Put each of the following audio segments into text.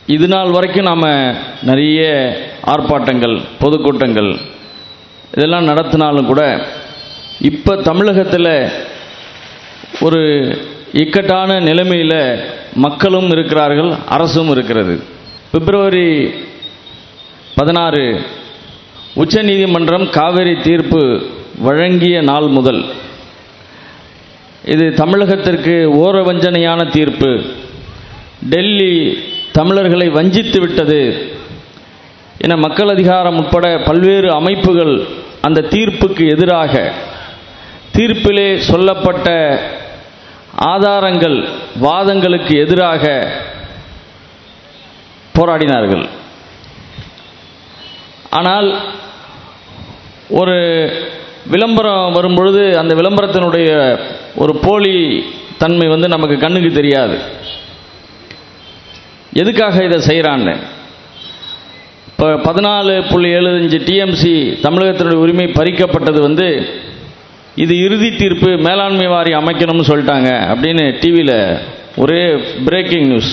இது நாள் வரைக்கும் நாம் நிறைய ஆர்ப்பாட்டங்கள் பொதுக்கூட்டங்கள் இதெல்லாம் நடத்தினாலும் கூட இப்போ தமிழகத்தில் ஒரு இக்கட்டான நிலைமையில் மக்களும் இருக்கிறார்கள் அரசும் இருக்கிறது பிப்ரவரி பதினாறு உச்சநீதிமன்றம் காவிரி தீர்ப்பு வழங்கிய நாள் முதல் இது தமிழகத்திற்கு ஓரவஞ்சனையான தீர்ப்பு டெல்லி தமிழர்களை வஞ்சித்து விட்டது என மக்கள் அதிகாரம் உட்பட பல்வேறு அமைப்புகள் அந்த தீர்ப்புக்கு எதிராக தீர்ப்பிலே சொல்லப்பட்ட ஆதாரங்கள் வாதங்களுக்கு எதிராக போராடினார்கள் ஆனால் ஒரு விளம்பரம் வரும்பொழுது அந்த விளம்பரத்தினுடைய ஒரு போலி தன்மை வந்து நமக்கு கண்ணுக்கு தெரியாது எதுக்காக இதை செய்கிறான்னு இப்போ பதினாலு புள்ளி எழுபத்தஞ்சு டிஎம்சி தமிழகத்தினுடைய உரிமை பறிக்கப்பட்டது வந்து இது இறுதி தீர்ப்பு மேலாண்மை வாரி அமைக்கணும்னு சொல்லிட்டாங்க அப்படின்னு டிவியில் ஒரே பிரேக்கிங் நியூஸ்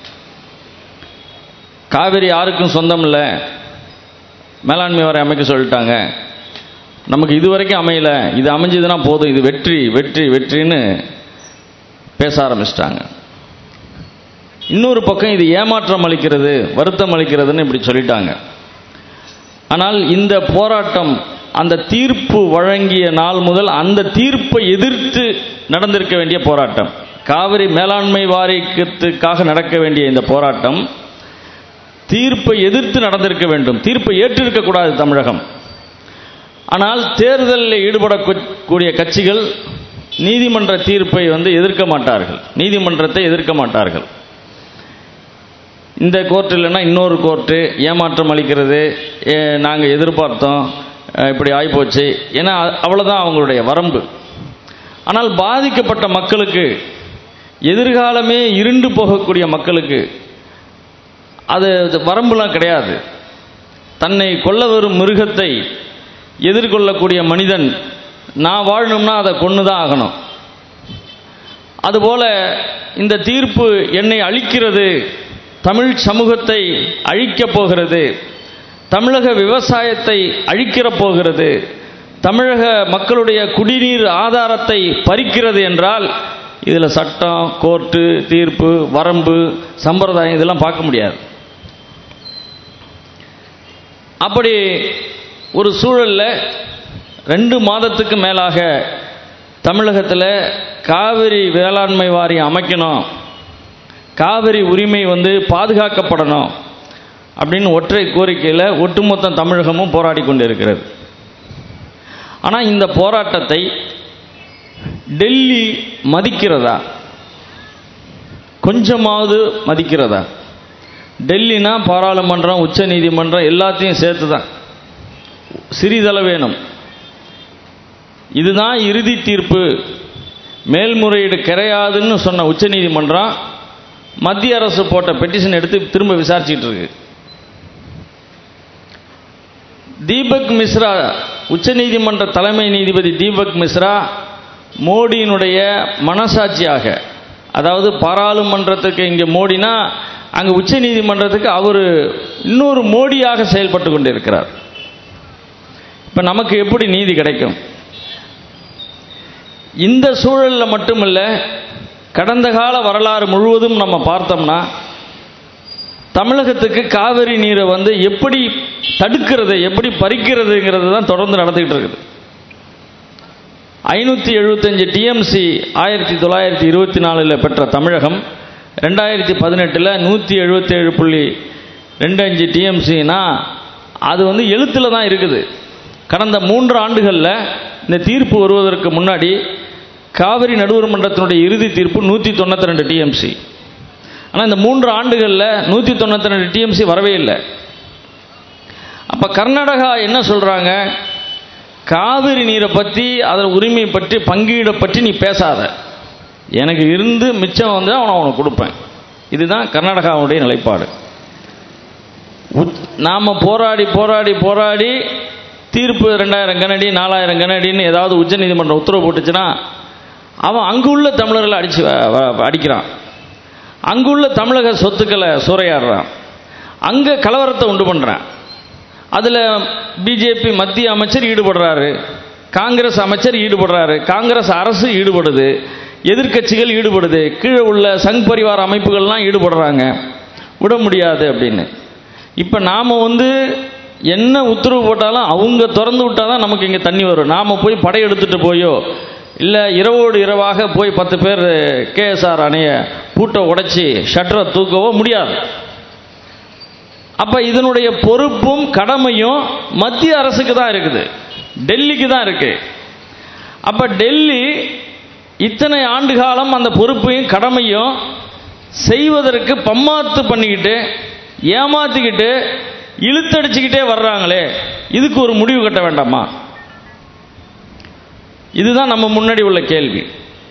காவிரி யாருக்கும் சொந்தம் இல்லை மேலாண்மை வாரி அமைக்க சொல்லிட்டாங்க நமக்கு இது வரைக்கும் அமையல இது அமைஞ்சதுன்னா போதும் இது வெற்றி வெற்றி வெற்றின்னு பேச ஆரம்பிச்சிட்டாங்க இன்னொரு பக்கம் இது ஏமாற்றம் அளிக்கிறது வருத்தம் அளிக்கிறதுன்னு இப்படி சொல்லிட்டாங்க ஆனால் இந்த போராட்டம் அந்த தீர்ப்பு வழங்கிய நாள் முதல் அந்த தீர்ப்பை எதிர்த்து நடந்திருக்க வேண்டிய போராட்டம் காவிரி மேலாண்மை வாரியத்துக்காக நடக்க வேண்டிய இந்த போராட்டம் தீர்ப்பை எதிர்த்து நடந்திருக்க வேண்டும் தீர்ப்பை ஏற்றிருக்கக்கூடாது தமிழகம் ஆனால் தேர்தலில் ஈடுபடக்கூடிய கட்சிகள் நீதிமன்ற தீர்ப்பை வந்து எதிர்க்க மாட்டார்கள் நீதிமன்றத்தை எதிர்க்க மாட்டார்கள் இந்த கோர்ட் இல்லைன்னா இன்னொரு கோர்ட்டு ஏமாற்றம் அளிக்கிறது நாங்கள் எதிர்பார்த்தோம் இப்படி ஆகிப்போச்சு ஏன்னா அவ்வளோதான் அவங்களுடைய வரம்பு ஆனால் பாதிக்கப்பட்ட மக்களுக்கு எதிர்காலமே இருண்டு போகக்கூடிய மக்களுக்கு அது வரம்புலாம் கிடையாது தன்னை கொல்ல வரும் மிருகத்தை எதிர்கொள்ளக்கூடிய மனிதன் நான் வாழணும்னா அதை கொண்டு தான் ஆகணும் அதுபோல இந்த தீர்ப்பு என்னை அழிக்கிறது தமிழ் சமூகத்தை அழிக்கப் போகிறது தமிழக விவசாயத்தை அழிக்கிற போகிறது தமிழக மக்களுடைய குடிநீர் ஆதாரத்தை பறிக்கிறது என்றால் இதில் சட்டம் கோர்ட்டு தீர்ப்பு வரம்பு சம்பிரதாயம் இதெல்லாம் பார்க்க முடியாது அப்படி ஒரு சூழலில் ரெண்டு மாதத்துக்கு மேலாக தமிழகத்தில் காவிரி வேளாண்மை வாரியம் அமைக்கணும் காவிரி உரிமை வந்து பாதுகாக்கப்படணும் அப்படின்னு ஒற்றை கோரிக்கையில் ஒட்டுமொத்த தமிழகமும் போராடி கொண்டிருக்கிறது ஆனால் இந்த போராட்டத்தை டெல்லி மதிக்கிறதா கொஞ்சமாவது மதிக்கிறதா டெல்லினா பாராளுமன்றம் உச்ச நீதிமன்றம் எல்லாத்தையும் சேர்த்து தான் சிறிதள வேணும் இதுதான் இறுதி தீர்ப்பு மேல்முறையீடு கிடையாதுன்னு சொன்ன உச்சநீதிமன்றம் மத்திய அரசு போட்ட பெட்டிஷன் எடுத்து திரும்ப விசாரிச்சுட்டு இருக்கு தீபக் மிஸ்ரா உச்சநீதிமன்ற தலைமை நீதிபதி தீபக் மிஸ்ரா மோடியினுடைய மனசாட்சியாக அதாவது பாராளுமன்றத்துக்கு இங்கே மோடினா அங்கே உச்ச நீதிமன்றத்துக்கு அவர் இன்னொரு மோடியாக செயல்பட்டு கொண்டிருக்கிறார் இப்போ நமக்கு எப்படி நீதி கிடைக்கும் இந்த சூழலில் மட்டுமல்ல கடந்த கால வரலாறு முழுவதும் நம்ம பார்த்தோம்னா தமிழகத்துக்கு காவிரி நீரை வந்து எப்படி தடுக்கிறது எப்படி பறிக்கிறதுங்கிறது தான் தொடர்ந்து நடந்துகிட்டு இருக்குது ஐநூற்றி எழுபத்தஞ்சு டிஎம்சி ஆயிரத்தி தொள்ளாயிரத்தி இருபத்தி நாலில் பெற்ற தமிழகம் ரெண்டாயிரத்தி பதினெட்டில் நூற்றி எழுபத்தேழு புள்ளி ரெண்டு அஞ்சு டிஎம்சினா அது வந்து எழுத்தில் தான் இருக்குது கடந்த மூன்று ஆண்டுகளில் இந்த தீர்ப்பு வருவதற்கு முன்னாடி காவிரி நடுவர் மன்றத்தினுடைய இறுதி தீர்ப்பு நூற்றி தொண்ணூற்றி ரெண்டு டிஎம்சி ஆனால் இந்த மூன்று ஆண்டுகளில் நூற்றி தொண்ணூற்றி ரெண்டு டிஎம்சி வரவே இல்லை அப்போ கர்நாடகா என்ன சொல்கிறாங்க காவிரி நீரை பற்றி அதன் உரிமை பற்றி பங்கீடை பற்றி நீ பேசாத எனக்கு இருந்து மிச்சம் வந்து அவனை அவனுக்கு கொடுப்பேன் இதுதான் கர்நாடகாவுடைய நிலைப்பாடு நாம் போராடி போராடி போராடி தீர்ப்பு ரெண்டாயிரம் கனடி நாலாயிரம் கனடின்னு ஏதாவது உச்சநீதிமன்றம் உத்தரவு போட்டுச்சுன்னா அவன் அங்குள்ள தமிழர்களை அடிச்சு அடிக்கிறான் அங்குள்ள தமிழக சொத்துக்களை சூறையாடுறான் அங்கே கலவரத்தை உண்டு பண்ணுறேன் அதில் பிஜேபி மத்திய அமைச்சர் ஈடுபடுறாரு காங்கிரஸ் அமைச்சர் ஈடுபடுறாரு காங்கிரஸ் அரசு ஈடுபடுது எதிர்க்கட்சிகள் ஈடுபடுது கீழே உள்ள சங் பரிவார அமைப்புகள்லாம் ஈடுபடுறாங்க விட முடியாது அப்படின்னு இப்போ நாம் வந்து என்ன உத்தரவு போட்டாலும் அவங்க திறந்து விட்டால் தான் நமக்கு இங்கே தண்ணி வரும் நாம் போய் படையெடுத்துட்டு போயோ இல்லை இரவோடு இரவாக போய் பத்து பேர் கேஎஸ்ஆர் அணைய பூட்டை உடைச்சி ஷட்டரை தூக்கவோ முடியாது அப்போ இதனுடைய பொறுப்பும் கடமையும் மத்திய அரசுக்கு தான் இருக்குது டெல்லிக்கு தான் இருக்கு அப்போ டெல்லி இத்தனை ஆண்டு காலம் அந்த பொறுப்பையும் கடமையும் செய்வதற்கு பம்மாத்து பண்ணிக்கிட்டு ஏமாத்திக்கிட்டு இழுத்தடிச்சுக்கிட்டே வர்றாங்களே இதுக்கு ஒரு முடிவு கட்ட வேண்டாமா இதுதான் நம்ம முன்னாடி உள்ள கேள்வி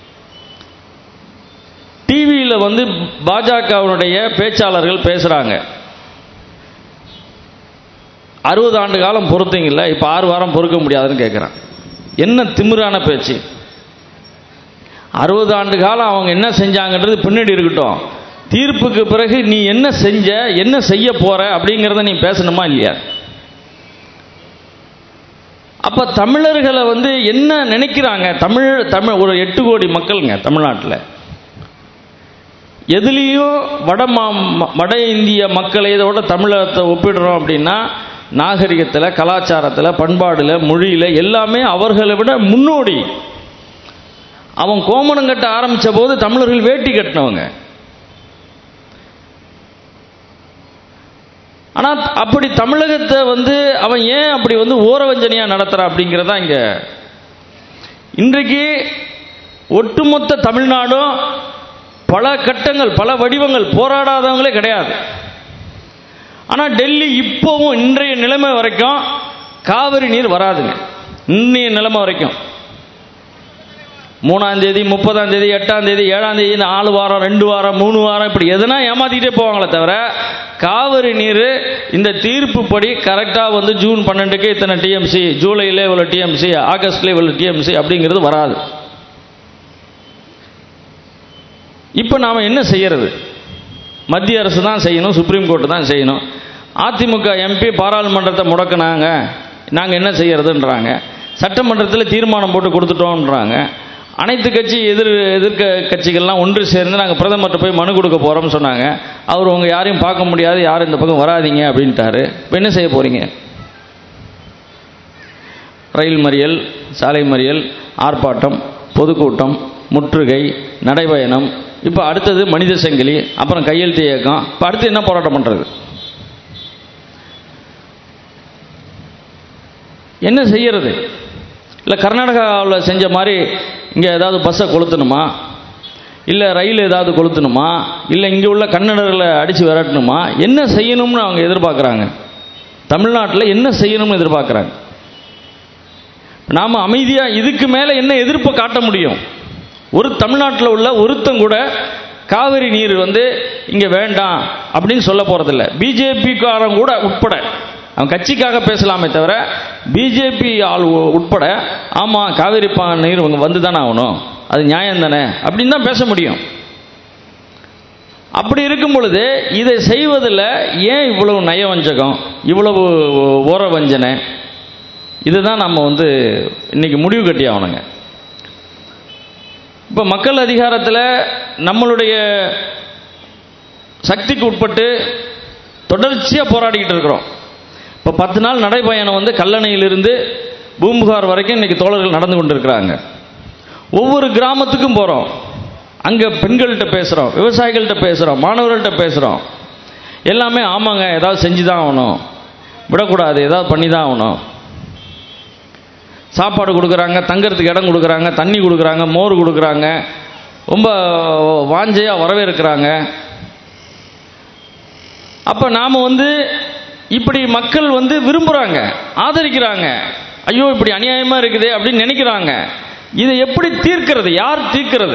டிவியில் வந்து பாஜகவினுடைய பேச்சாளர்கள் பேசுகிறாங்க அறுபது ஆண்டு காலம் பொறுத்தீங்கல்ல இப்போ ஆறு வாரம் பொறுக்க முடியாதுன்னு கேட்குறான் என்ன திமிரான பேச்சு அறுபது ஆண்டு காலம் அவங்க என்ன செஞ்சாங்கன்றது பின்னாடி இருக்கட்டும் தீர்ப்புக்கு பிறகு நீ என்ன செஞ்ச என்ன செய்ய போற அப்படிங்கிறத நீ பேசணுமா இல்லையா அப்ப தமிழர்களை வந்து என்ன நினைக்கிறாங்க தமிழ் தமிழ் ஒரு எட்டு கோடி மக்களுங்க தமிழ்நாட்டில் எதுலேயும் வட மா வட இந்திய மக்களை இதோட தமிழகத்தை ஒப்பிடுறோம் அப்படின்னா நாகரிகத்தில் கலாச்சாரத்தில் பண்பாடில் மொழியில் எல்லாமே அவர்களை விட முன்னோடி அவன் கோமணம் கட்ட ஆரம்பித்த போது தமிழர்கள் வேட்டி கட்டினவங்க ஆனால் அப்படி தமிழகத்தை வந்து அவன் ஏன் அப்படி வந்து ஓரவஞ்சனையாக நடத்துகிறான் அப்படிங்கிறதா இங்கே இன்றைக்கு ஒட்டுமொத்த தமிழ்நாடும் பல கட்டங்கள் பல வடிவங்கள் போராடாதவங்களே கிடையாது ஆனால் டெல்லி இப்போவும் இன்றைய நிலைமை வரைக்கும் காவிரி நீர் வராதுங்க இன்னைய நிலைமை வரைக்கும் மூணாம் தேதி முப்பதாம் தேதி எட்டாம் தேதி ஏழாம் தேதி நாலு வாரம் ரெண்டு வாரம் மூணு வாரம் இப்படி எதனா ஏமாத்திக்கிட்டே போவாங்களே தவிர காவிரி நீர் இந்த தீர்ப்பு படி கரெக்டாக வந்து ஜூன் பன்னெண்டுக்கு இத்தனை டிஎம்சி ஜூலையில் இவ்வளோ டிஎம்சி ஆகஸ்ட்ல இவ்வளோ டிஎம்சி அப்படிங்கிறது வராது இப்போ நாம் என்ன செய்யறது மத்திய அரசு தான் செய்யணும் சுப்ரீம் கோர்ட்டு தான் செய்யணும் அதிமுக எம்பி பாராளுமன்றத்தை முடக்கினாங்க நாங்கள் என்ன செய்யறதுன்றாங்க சட்டமன்றத்தில் தீர்மானம் போட்டு கொடுத்துட்டோன்றாங்க அனைத்து கட்சி எதிர் எதிர்க்க கட்சிகள்லாம் ஒன்று சேர்ந்து நாங்கள் பிரதமர்கிட்ட போய் மனு கொடுக்க போகிறோம்னு சொன்னாங்க அவர் உங்கள் யாரையும் பார்க்க முடியாது யாரும் இந்த பக்கம் வராதீங்க அப்படின்ட்டாரு இப்போ என்ன செய்ய போகிறீங்க ரயில் மறியல் சாலை மறியல் ஆர்ப்பாட்டம் பொதுக்கூட்டம் முற்றுகை நடைபயணம் இப்போ அடுத்தது மனித சங்கிலி அப்புறம் கையெழுத்து இயக்கம் இப்போ அடுத்து என்ன போராட்டம் பண்ணுறது என்ன செய்யறது இல்லை கர்நாடகாவில் செஞ்ச மாதிரி இங்கே ஏதாவது பஸ்ஸை கொளுத்தணுமா இல்லை ரயில் ஏதாவது கொளுத்தணுமா இல்லை இங்கே உள்ள கன்னடர்களை அடித்து விரட்டணுமா என்ன செய்யணும்னு அவங்க எதிர்பார்க்குறாங்க தமிழ்நாட்டில் என்ன செய்யணும்னு எதிர்பார்க்குறாங்க நாம் அமைதியாக இதுக்கு மேலே என்ன எதிர்ப்பை காட்ட முடியும் ஒரு தமிழ்நாட்டில் உள்ள ஒருத்தம் கூட காவிரி நீர் வந்து இங்கே வேண்டாம் அப்படின்னு சொல்ல போகிறதில்ல பிஜேபிக்காரன் கூட உட்பட அவன் கட்சிக்காக பேசலாமே தவிர பிஜேபி ஆள் உட்பட ஆமாம் காவிரி பா நீர் இவங்க வந்து தானே ஆகணும் அது நியாயம் தானே அப்படின்னு தான் பேச முடியும் அப்படி இருக்கும் பொழுது இதை செய்வதில் ஏன் இவ்வளவு நயவஞ்சகம் இவ்வளவு ஓர வஞ்சனை இதுதான் நம்ம வந்து இன்னைக்கு முடிவு கட்டி ஆகணுங்க இப்போ மக்கள் அதிகாரத்தில் நம்மளுடைய சக்திக்கு உட்பட்டு தொடர்ச்சியாக போராடிக்கிட்டு இருக்கிறோம் இப்போ பத்து நாள் நடைபயணம் வந்து கல்லணையிலிருந்து பூம்புகார் வரைக்கும் இன்னைக்கு தோழர்கள் நடந்து கொண்டிருக்கிறாங்க ஒவ்வொரு கிராமத்துக்கும் போகிறோம் அங்கே பெண்கள்கிட்ட பேசுகிறோம் விவசாயிகள்கிட்ட பேசுகிறோம் மாணவர்கள்ட்ட பேசுகிறோம் எல்லாமே ஆமாங்க ஏதாவது செஞ்சு தான் ஆகணும் விடக்கூடாது ஏதாவது பண்ணி தான் ஆகணும் சாப்பாடு கொடுக்குறாங்க தங்கறதுக்கு இடம் கொடுக்குறாங்க தண்ணி கொடுக்குறாங்க மோர் கொடுக்குறாங்க ரொம்ப வாஞ்சையாக வரவேற்கிறாங்க அப்போ நாம் வந்து இப்படி மக்கள் வந்து விரும்புகிறாங்க ஆதரிக்கிறாங்க ஐயோ இப்படி அநியாயமாக இருக்குது அப்படின்னு நினைக்கிறாங்க இதை எப்படி தீர்க்கிறது யார் தீர்க்கிறது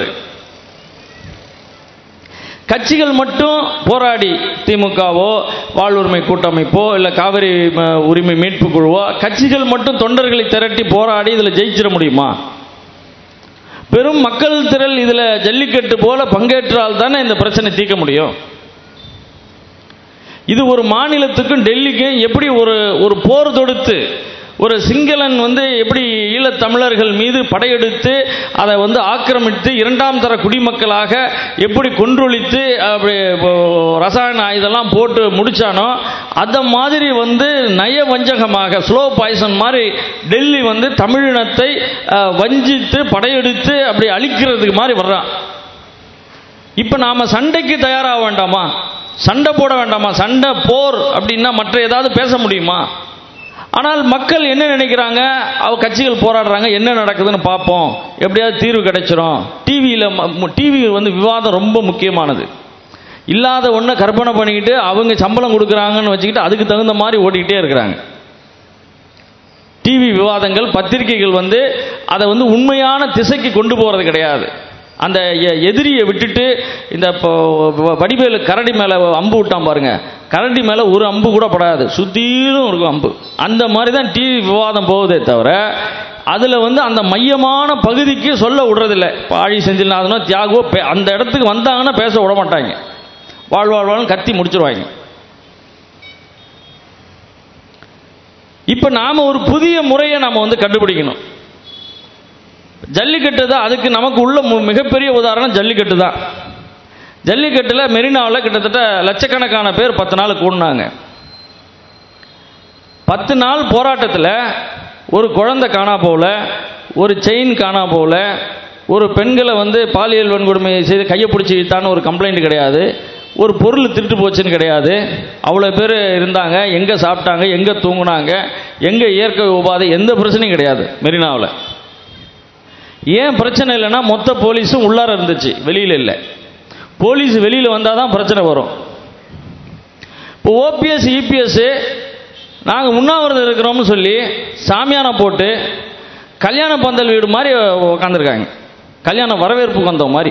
கட்சிகள் மட்டும் போராடி திமுகவோ வாழ்வுரிமை கூட்டமைப்போ இல்லை காவிரி ம- உரிமை மீட்பு குழுவோ கட்சிகள் மட்டும் தொண்டர்களை திரட்டி போராடி இதில் ஜெயிச்சிட முடியுமா பெரும் மக்கள் திரள் இதில் ஜல்லிக்கட்டு போல பங்கேற்றால் தானே இந்த பிரச்சனை தீர்க்க முடியும் இது ஒரு மாநிலத்துக்கும் டெல்லிக்கும் எப்படி ஒரு ஒரு போர் தொடுத்து ஒரு சிங்களன் வந்து எப்படி ஈழத் தமிழர்கள் மீது படையெடுத்து அதை வந்து ஆக்கிரமித்து இரண்டாம் தர குடிமக்களாக எப்படி கொன்றொழித்து அப்படி இப்போ ரசாயன ஆயுதெல்லாம் போட்டு முடிச்சானோ அந்த மாதிரி வந்து நய வஞ்சகமாக ஸ்லோ பாய்சன் மாதிரி டெல்லி வந்து தமிழினத்தை அஹ், வஞ்சித்து படையெடுத்து அப்படி அழிக்கிறதுக்கு மாதிரி வர்றான் இப்போ நாம சண்டைக்கு தயாராக வேண்டாமா சண்டை போட வேண்டாமா சண்டை போர் அப்படின்னா மற்ற ஏதாவது பேச முடியுமா ஆனால் மக்கள் என்ன நினைக்கிறாங்க அவ கட்சிகள் போராடுறாங்க என்ன நடக்குதுன்னு பார்ப்போம் எப்படியாவது தீர்வு கிடைச்சிரும் டிவியில் டிவி வந்து விவாதம் ரொம்ப முக்கியமானது இல்லாத ஒன்றை கற்பனை பண்ணிக்கிட்டு அவங்க சம்பளம் கொடுக்குறாங்கன்னு வச்சுக்கிட்டு அதுக்கு தகுந்த மாதிரி ஓடிக்கிட்டே இருக்கிறாங்க டிவி விவாதங்கள் பத்திரிகைகள் வந்து அதை வந்து உண்மையான திசைக்கு கொண்டு போகிறது கிடையாது அந்த எ- எதிரியை விட்டுட்டு இந்த இப்போ வ- வடிவேலு கரடி மேலே அம்பு விட்டான் பாருங்க கரடி மேலே ஒரு அம்பு கூட படாது சுத்திலும் இருக்கும் அம்பு அந்த மாதிரி தான் டிவி விவாதம் போகுதே தவிர அதில் வந்து அந்த மையமான பகுதிக்கு சொல்ல விடுறதில்ல இப்போ ஆழி செந்தில்நாதனோ தியாகோ பே- அந்த இடத்துக்கு வந்தாங்கன்னா பேச விட மாட்டாங்க வாழ் வாழ் வாழ்னு கத்தி முடிச்சிருவாங்க இப்போ நாம ஒரு புதிய முறையை நாம வந்து கண்டுபிடிக்கணும் ஜல்லிக்கட்டு தான் அதுக்கு நமக்கு உள்ள மு- மிகப்பெரிய உதாரணம் ஜல்லிக்கட்டு தான் ஜல்லிக்கட்டில் மெரினாவில் கிட்டத்தட்ட லட்சக்கணக்கான பேர் பத்து நாள் கூடினாங்க பத்து நாள் போராட்டத்தில் ஒரு குழந்தை காணா போகல ஒரு செயின் காணா போகல ஒரு பெண்களை வந்து பாலியல் வன்கொடுமை செய்து கையை பிடிச்சி இழுத்தான்னு ஒரு கம்ப்ளைண்ட் கிடையாது ஒரு பொருள் திருட்டு போச்சுன்னு கிடையாது அவ்வளோ பேர் இருந்தாங்க எங்கே சாப்பிட்டாங்க எங்கே தூங்குனாங்க எங்கே இயற்கை உபாதை எந்த பிரச்சனையும் கிடையாது மெரினாவில் ஏன் பிரச்சனை இல்லைன்னா மொத்த போலீஸும் உள்ளார இருந்துச்சு வெளியில் இல்லை போலீஸ் வெளியில் வந்தால் தான் பிரச்சனை வரும் இப்போ ஓபிஎஸ் இபிஎஸ் நாங்கள் உண்ணாவிரதம் இருக்கிறோம்னு சொல்லி சாமியானை போட்டு கல்யாண பந்தல் வீடு மாதிரி உட்காந்துருக்காங்க கல்யாண வரவேற்புக்கு வந்த மாதிரி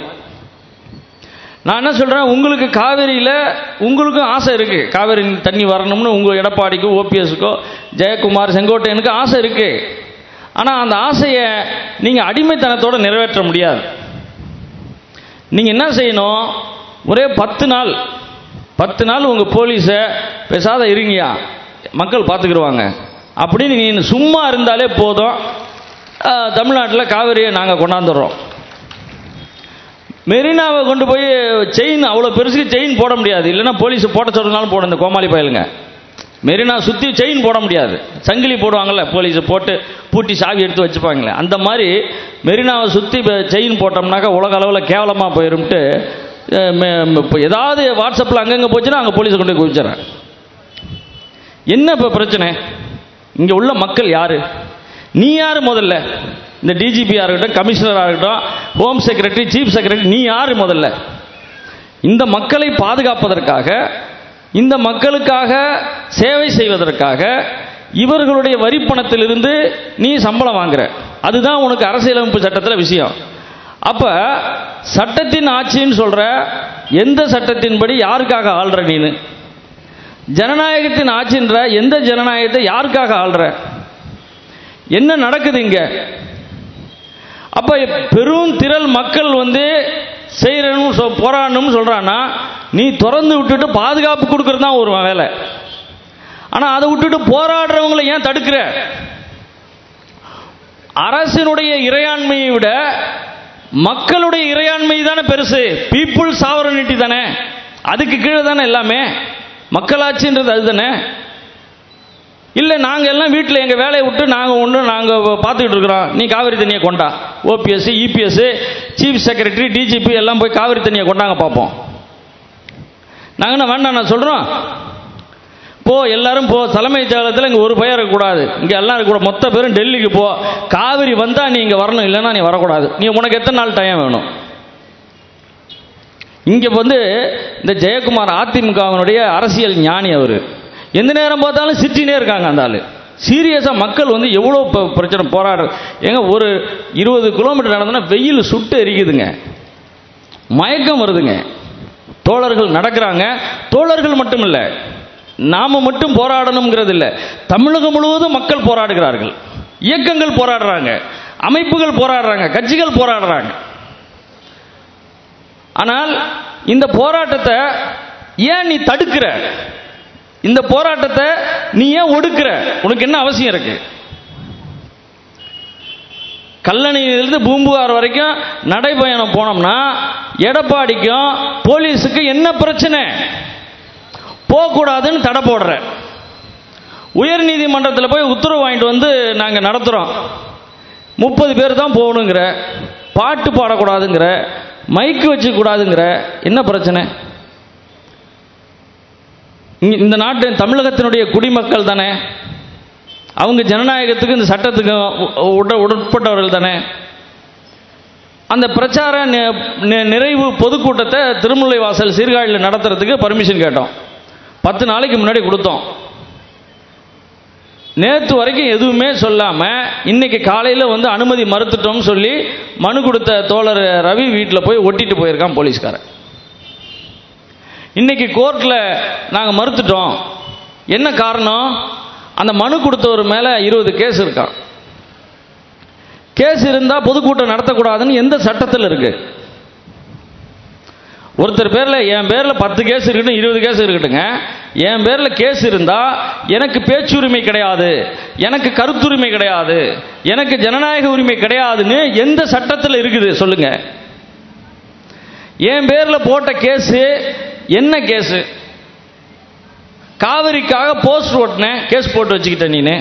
நான் என்ன சொல்கிறேன் உங்களுக்கு காவேரியில் உங்களுக்கும் ஆசை இருக்குது காவேரி தண்ணி வரணும்னு உங்கள் எடப்பாடிக்கோ ஓபிஎஸ்க்கோ ஜெயக்குமார் செங்கோட்டையனுக்கு ஆசை இருக்குது ஆனால் அந்த ஆசையை நீங்கள் அடிமைத்தனத்தோடு நிறைவேற்ற முடியாது நீங்கள் என்ன செய்யணும் ஒரே பத்து நாள் பத்து நாள் உங்கள் போலீஸை பேசாத இருங்கயா மக்கள் பார்த்துக்கிடுவாங்க அப்படின்னு நீங்கள் சும்மா இருந்தாலே போதும் தமிழ்நாட்டில் காவிரியை நாங்கள் கொண்டாந்துடுறோம் மெரினாவை கொண்டு போய் செயின் அவ்வளோ பெருசுக்கு செயின் போட முடியாது இல்லைன்னா போலீஸ் போட சொல்றதுனாலும் போடும் இந்த கோமாளி பயலுங்க மெரினா சுற்றி செயின் போட முடியாது சங்கிலி போடுவாங்கல்ல போலீஸ் போட்டு பூட்டி சாவி எடுத்து வச்சுப்பாங்களே அந்த மாதிரி மெரினாவை சுற்றி செயின் போட்டோம்னாக்கா உலக அளவில் கேவலமாக போயிரும்ட்டு அஹ், மெ- மெ- இப்போ ஏதாவது வாட்ஸ்அப்பில் அங்கங்கே போச்சுன்னா அங்கே போலீஸை கொண்டு போய் குவிச்சிடறேன் என்ன இப்போ பிரச்சனை இங்கே உள்ள மக்கள் யாரு நீ யார் முதல்ல இந்த டிஜிபியாக இருக்கட்டும் கமிஷனராக இருக்கட்டும் ஹோம் செக்ரட்டரி சீஃப் செக்ரட்டரி நீ யார் முதல்ல இந்த மக்களை பாதுகாப்பதற்காக இந்த மக்களுக்காக சேவை செய்வதற்காக இவர்களுடைய வரிப்பணத்திலிருந்து நீ சம்பளம் வாங்குற அதுதான் உனக்கு அரசியலமைப்பு சட்டத்தில் விஷயம் அப்ப சட்டத்தின் ஆட்சின்னு சொல்ற எந்த சட்டத்தின்படி யாருக்காக ஆள்ற நீனு ஜனநாயகத்தின் ஆட்சின்ற எந்த ஜனநாயகத்தை யாருக்காக ஆள்ற என்ன நடக்குது இங்க அப்ப பெரும் திரள் மக்கள் வந்து செய்யறணும் சொ- போராடணும்னு சொல்றான்னா நீ திறந்து விட்டுட்டு பாதுகாப்பு கொடுக்கறது தான் ஒரு வேலை ஆனா அதை விட்டுட்டு போராடுறவங்களை ஏன் தடுக்கிற அரசினுடைய இறையாண்மையை விட மக்களுடைய இறையாண்மை தானே பெருசு பீப்புள் சாவரனிட்டி தானே அதுக்கு கீழே தானே எல்லாமே மக்களாட்சின்றது அதுதானே இல்லை நாங்கள் எல்லாம் வீட்டில் எங்கள் வேலையை விட்டு நாங்கள் ஒன்று நாங்கள் பார்த்துக்கிட்டு இருக்கிறோம் நீ காவிரி தண்ணியை கொண்டா OPS EPS chief secretary DGP எல்லாம் போய் காவிரி தண்ணியை கொண்டாங்க பார்ப்போம் நாங்கள் என்ன வேண்டாம் நான் சொல்கிறோம் போ எல்லாரும் போ தலைமைச் செயலகத்தில் இங்கே ஒரு பையன் இருக்கக்கூடாது இங்கே எல்லாம் இருக்கக்கூடாது மொத்த பேரும் டெல்லிக்கு போ காவிரி வந்தால் நீ இங்கே வரணும் இல்லைன்னா நீ வரக்கூடாது நீ உனக்கு எத்தனை நாள் டைம் வேணும் இங்கே வந்து இந்த ஜெயக்குமார் அதிமுகவினுடைய அரசியல் ஞானி அவர் எந்த நேரம் பார்த்தாலும் சிட்டினே இருக்காங்க அந்த ஆள் சீரியஸாக மக்கள் வந்து எவ்வளோ ப- பிரச்சனை போராடுற ஏங்க ஒரு இருபது கிலோமீட்டர் நடந்தோன்னா வெயில் சுட்டு எரிக்குதுங்க மயக்கம் வருதுங்க தோழர்கள் நடக்கிறாங்க தோழர்கள் மட்டும் இல்லை நாம மட்டும் போராடணுங்கிறது இல்லை தமிழகம் முழுவதும் மக்கள் போராடுகிறார்கள் இயக்கங்கள் போராடுறாங்க அமைப்புகள் போராடுறாங்க கட்சிகள் போராடுறாங்க ஆனால் இந்த போராட்டத்தை ஏன் நீ தடுக்கிற இந்த போராட்டத்தை நீ ஏன் ஒடுக்குற உனக்கு என்ன அவசியம் இருக்கு கல்லணையிலிருந்து பூம்புகார் வரைக்கும் நடைபயணம் போனோம்னா எடப்பாடிக்கும் போலீஸுக்கு என்ன பிரச்சனை போகக்கூடாதுன்னு தடை போடுற உயர் நீதிமன்றத்தில் போய் உத்தரவு வாங்கிட்டு வந்து நாங்கள் நடத்துகிறோம் முப்பது பேர் தான் போகணுங்கிற பாட்டு பாடக்கூடாதுங்கிற மைக்கு வச்சுக்கூடாதுங்கிற என்ன பிரச்சனை இங்க- இந்த நாட்டு தமிழகத்தினுடைய குடிமக்கள் தானே அவங்க ஜனநாயகத்துக்கு இந்த சட்டத்துக்கு உ- உட- உட்பட்டவர்கள் தானே அந்த பிரச்சார நி- நி- நிறைவு பொதுக்கூட்டத்தை திருமுல்லை வாசல் சீர்காழியில் நடத்துறதுக்கு பர்மிஷன் கேட்டோம் பத்து நாளைக்கு முன்னாடி கொடுத்தோம் நேற்று வரைக்கும் எதுவுமே சொல்லாமல் இன்னைக்கு காலையில் வந்து அனுமதி மறுத்துட்டோம்னு சொல்லி மனு கொடுத்த தோழர் ரவி வீட்டில் போய் ஒட்டிட்டு போயிருக்கான் போலீஸ்காரன் இன்னைக்கு கோர்ட்டில் நாங்கள் மறுத்துட்டோம் என்ன காரணம் அந்த மனு கொடுத்தவர் மேலே இருபது கேஸ் இருக்கான் கேஸ் இருந்தால் பொதுக்கூட்டம் நடத்தக்கூடாதுன்னு எந்த சட்டத்தில் இருக்கு ஒருத்தர் பேரில் என் பேரில் பத்து கேஸ் இருக்கட்டும் இருபது கேஸ் இருக்கட்டுங்க என் பேரில் கேஸ் இருந்தால் எனக்கு பேச்சுரிமை கிடையாது எனக்கு கருத்துரிமை கிடையாது எனக்கு ஜனநாயக உரிமை கிடையாதுன்னு எந்த சட்டத்தில் இருக்குது சொல்லுங்க என் பேரில் போட்ட கேஸு என்ன கேஸு காவிரிக்காக போஸ்ட் ஓட்டினேன் கேஸ் போட்டு வச்சுக்கிட்டேன் நீனு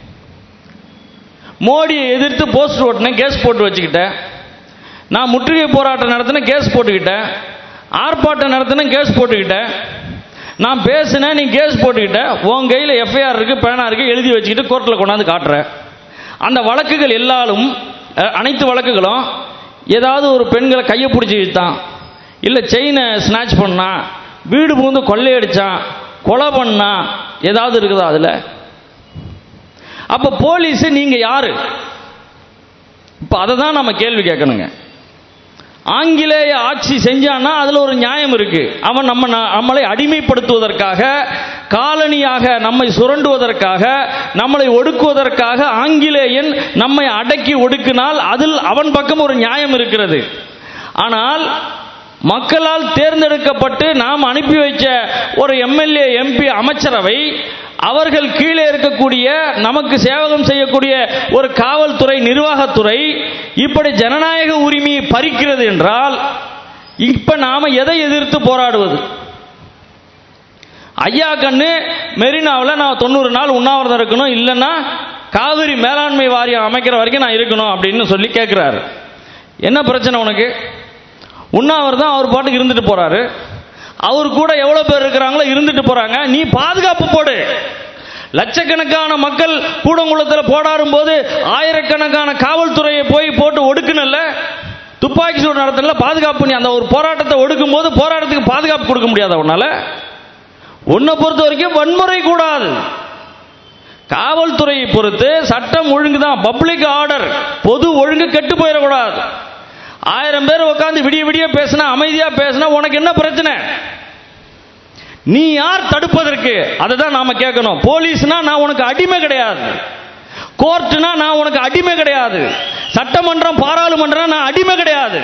மோடியை எதிர்த்து போஸ்ட் ஓட்டினேன் கேஸ் போட்டு வச்சுக்கிட்டேன் நான் முற்றுகை போராட்டம் நடத்தினேன் கேஸ் போட்டுக்கிட்டேன் ஆர்ப்பாட்டம் நடத்தினேன் கேஸ் போட்டுக்கிட்டேன் நான் பேசினேன் நீ கேஸ் போட்டுக்கிட்ட உன் கையில் எஃப்ஐஆர் இருக்கு பேனா இருக்கு எழுதி வச்சுக்கிட்டு கோர்ட்டில் கொண்டாந்து காட்டுற அந்த வழக்குகள் எல்லாரும் அஹ், அனைத்து வழக்குகளும் ஏதாவது ஒரு பெண்களை கையை பிடிச்சி இழுத்தான் இல்லை செயினை ஸ்நாச் பண்ணான் வீடு புகுந்து கொள்ளையடிச்சான் கொலை பண்ணான் ஏதாவது இருக்குதா அதில் அப்போ போலீஸ் நீங்கள் யாரு இப்போ அதை தான் நம்ம கேள்வி கேட்கணுங்க ஆங்கிலேய ஆட்சி செஞ்சான்னா அதில் ஒரு நியாயம் இருக்கு அவன் நம்ம நம்மளை அடிமைப்படுத்துவதற்காக காலனியாக நம்மை சுரண்டுவதற்காக நம்மளை ஒடுக்குவதற்காக ஆங்கிலேயன் நம்மை அடக்கி ஒடுக்கினால் அதில் அவன் பக்கம் ஒரு நியாயம் இருக்கிறது ஆனால் மக்களால் தேர்ந்தெடுக்கப்பட்டு நாம் அனுப்பி வைச்ச ஒரு எம்எல்ஏ எம்பி அமைச்சரவை அவர்கள் கீழே இருக்கக்கூடிய நமக்கு சேவகம் செய்யக்கூடிய ஒரு காவல்துறை நிர்வாகத்துறை இப்படி ஜனநாயக உரிமையை பறிக்கிறது என்றால் இப்ப நாம எதை எதிர்த்து போராடுவது ஐயா கண்ணு மெரினாவில் நான் தொண்ணூறு நாள் உண்ணாவிரதம் இருக்கணும் இல்லைன்னா காவிரி மேலாண்மை வாரியம் அமைக்கிற வரைக்கும் நான் இருக்கணும் அப்படின்னு சொல்லி கேட்குறாரு என்ன பிரச்சனை உனக்கு உண்ணாவிரதம் அவர் பாட்டுக்கு இருந்துட்டு போறாரு அவர் கூட எவ்வளவு பேர் இருக்கிறாங்களோ இருந்துட்டு போறாங்க நீ பாதுகாப்பு போடு லட்சக்கணக்கான மக்கள் கூடங்குளத்தில் போடாடும் போது ஆயிரக்கணக்கான காவல்துறையை போய் போட்டு ஒடுக்குனல்ல துப்பாக்கி சூடு நடத்தல பாதுகாப்பு நீ அந்த ஒரு போராட்டத்தை ஒடுக்கும் போது போராட்டத்துக்கு பாதுகாப்பு கொடுக்க முடியாத உன்னால உன்னை பொறுத்த வரைக்கும் வன்முறை கூடாது காவல்துறையை பொறுத்து சட்டம் ஒழுங்கு தான் பப்ளிக் ஆர்டர் பொது ஒழுங்கு கெட்டு போயிடக்கூடாது ஆயிரம் பேர் உட்காந்து விடிய விடிய பேசினா அமைதியா பேசினா உனக்கு என்ன பிரச்சனை நீ யார் தடுப்பதற்கு அதை தான் நாம கேட்கணும் போலீஸ்னா நான் உனக்கு அடிமை கிடையாது கோர்ட்னா நான் உனக்கு அடிமை கிடையாது சட்டமன்றம் பாராளுமன்றம் நான் அடிமை கிடையாது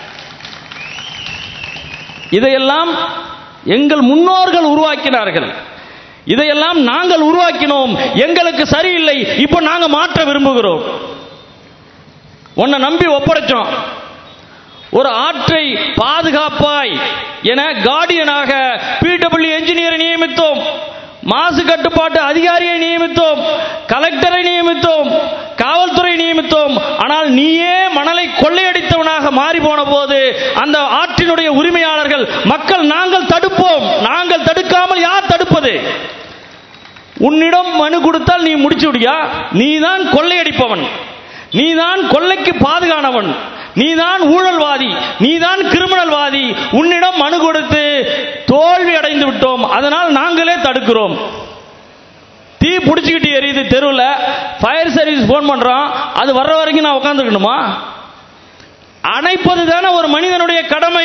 இதையெல்லாம் எங்கள் முன்னோர்கள் உருவாக்கினார்கள் இதையெல்லாம் நாங்கள் உருவாக்கினோம் எங்களுக்கு சரியில்லை இப்போ நாங்க மாற்ற விரும்புகிறோம் உன்னை நம்பி ஒப்படைச்சோம் ஒரு ஆற்றை பாதுகாப்பாய் என கார்டியனாக பிடபிள்யூ என்ஜினியரை நியமித்தோம் மாசு கட்டுப்பாட்டு அதிகாரியை நியமித்தோம் கலெக்டரை நியமித்தோம் காவல்துறை நியமித்தோம் ஆனால் நீயே மணலை கொள்ளையடித்தவனாக மாறி போன போது அந்த ஆற்றினுடைய உரிமையாளர்கள் மக்கள் நாங்கள் தடுப்போம் நாங்கள் தடுக்காமல் யார் தடுப்பது உன்னிடம் மனு கொடுத்தால் நீ முடிச்சு விடியா நீதான் கொள்ளையடிப்பவன் நீதான் கொள்ளைக்கு பாதுகானவன் நீதான் ஊழல்வாதி நீதான் கிரிமினல்வாதி உன்னிடம் மனு கொடுத்து தோல்வி அடைந்து விட்டோம் அதனால் நாங்களே தடுக்கிறோம் தீ பிடிச்சிக்கிட்டு எரியுது தெருவில் ஃபயர் சர்வீஸ் ஃபோன் பண்றோம் அது வர்ற வரைக்கும் நான் உட்காந்துருக்கணுமா அணைப்பது தானே ஒரு மனிதனுடைய கடமை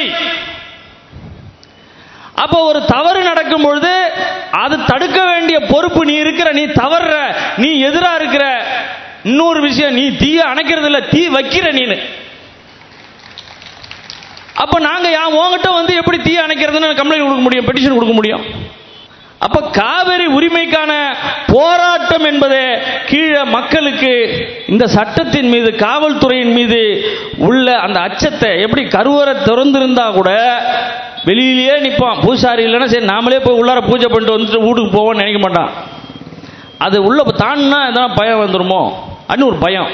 அப்போ ஒரு தவறு நடக்கும் பொழுது அது தடுக்க வேண்டிய பொறுப்பு நீ இருக்கிற நீ தவறுற நீ எதிரா இருக்கிற இன்னொரு விஷயம் நீ தீய அணைக்கிறது இல்ல தீ வைக்கிற நீனு அப்ப நாங்க யா உங்ககிட்ட வந்து எப்படி தீ அணைக்கிறதுன்னு கம்ப்ளைண்ட் கொடுக்க முடியும் பெட்டிஷன் கொடுக்க முடியும் அப்ப காவிரி உரிமைக்கான போராட்டம் என்பது கீழே மக்களுக்கு இந்த சட்டத்தின் மீது காவல்துறையின் மீது உள்ள அந்த அச்சத்தை எப்படி கருவறை திறந்திருந்தா கூட வெளியிலேயே நிற்பான் பூசாரி இல்லைன்னா சரி நாமளே போய் உள்ளார பூஜை பண்ணிட்டு வந்துட்டு வீட்டுக்கு போவோம்னு நினைக்க மாட்டான் அது உள்ள தான்னா எதனா பயம் வந்துருமோ அப்படின்னு ஒரு பயம்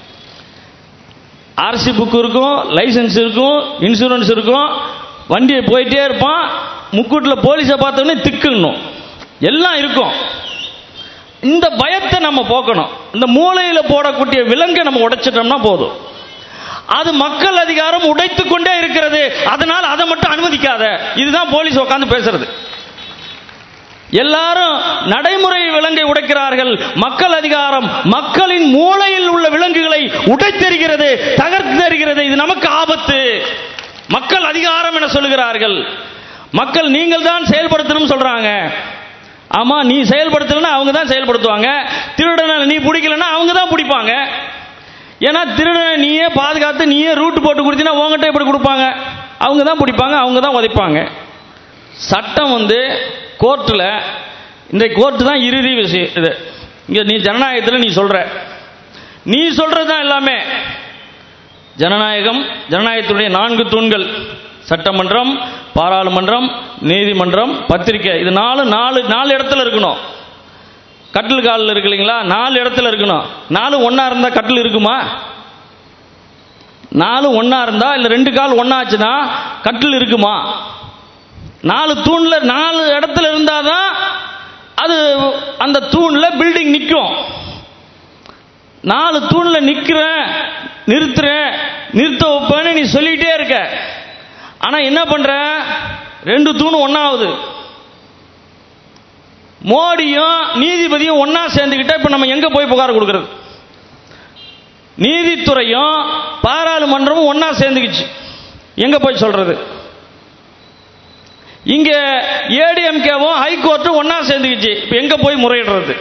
ஆர்சி புக் இருக்கும் லைசன்ஸ் இருக்கும் இன்சூரன்ஸ் இருக்கும் வண்டியை போயிட்டே இருப்பான் முக்கூட்டில் போலீஸை பார்த்தோன்னே திக்குங்கணும் எல்லாம் இருக்கும் இந்த பயத்தை நம்ம போக்கணும் இந்த மூளையில் போடக்கூடிய விலங்கை நம்ம உடைச்சிட்டோம்னா போதும் அது மக்கள் அதிகாரம் உடைத்து கொண்டே இருக்கிறது அதனால் அதை மட்டும் அனுமதிக்காத இதுதான் போலீஸ் உட்காந்து பேசுறது எல்லாரும் நடைமுறை விலங்கை உடைக்கிறார்கள் மக்கள் அதிகாரம் மக்களின் மூளையில் உள்ள விலங்குகளை உடைத்தெறிகிறது தகர்த்தெறிகிறது இது நமக்கு ஆபத்து மக்கள் அதிகாரம் என சொல்லுகிறார்கள் மக்கள் நீங்கள் தான் செயல்படுத்தணும் சொல்றாங்க ஆமா நீ செயல்படுத்தலன்னா அவங்க தான் செயல்படுத்துவாங்க திருடனை நீ பிடிக்கலன்னா அவங்க தான் பிடிப்பாங்க ஏன்னா திருடனை நீயே பாதுகாத்து நீயே ரூட் போட்டு கொடுத்தீங்கன்னா உங்ககிட்ட எப்படி கொடுப்பாங்க அவங்க தான் பிடிப்பாங்க அவங்க தான் உதைப்பாங்க சட்டம் வந்து கோர்ட்டில் இந்த கோர்ட்டு தான் இறுதி விஷயம் இது இங்கே நீ ஜனநாயகத்தில் நீ சொல்கிற நீ சொல்கிறது தான் எல்லாமே ஜனநாயகம் ஜனநாயகத்துடைய நான்கு தூண்கள் சட்டமன்றம் பாராளுமன்றம் நீதிமன்றம் பத்திரிக்கை இது நாலு நாலு நாலு இடத்துல இருக்கணும் கட்டில் காலில் இருக்கு இல்லைங்களா நாலு இடத்துல இருக்கணும் நாலு ஒன்றா இருந்தால் கட்டில் இருக்குமா நாலு ஒன்றா இருந்தால் இல்லை ரெண்டு கால் ஒன்றாச்சுன்னா கட்டில் இருக்குமா நாலு தூணில் நாலு இடத்துல இருந்தால் தான் அது அந்த தூணில் பில்டிங் நிற்கும் நாலு தூணில் நிற்கிறேன் நிறுத்துறேன் நிறுத்த வைப்பேன்னு நீ சொல்லிக்கிட்டே இருக்க ஆனால் என்ன பண்ணுற ரெண்டு தூண் ஒன்றாவது மோடியும் நீதிபதியும் ஒன்றா சேர்ந்துக்கிட்ட இப்போ நம்ம எங்கே போய் புகார் கொடுக்கறது நீதித்துறையும் பாராளுமன்றமும் ஒன்றா சேர்ந்துக்கிச்சு எங்கே போய் சொல்கிறது இங்கே ஏடிஎம்கேவும் ஹைகோர்ட்டும் ஒன்றா சேர்ந்துக்கிச்சு இப்போ எங்கே போய் முறையிடுறது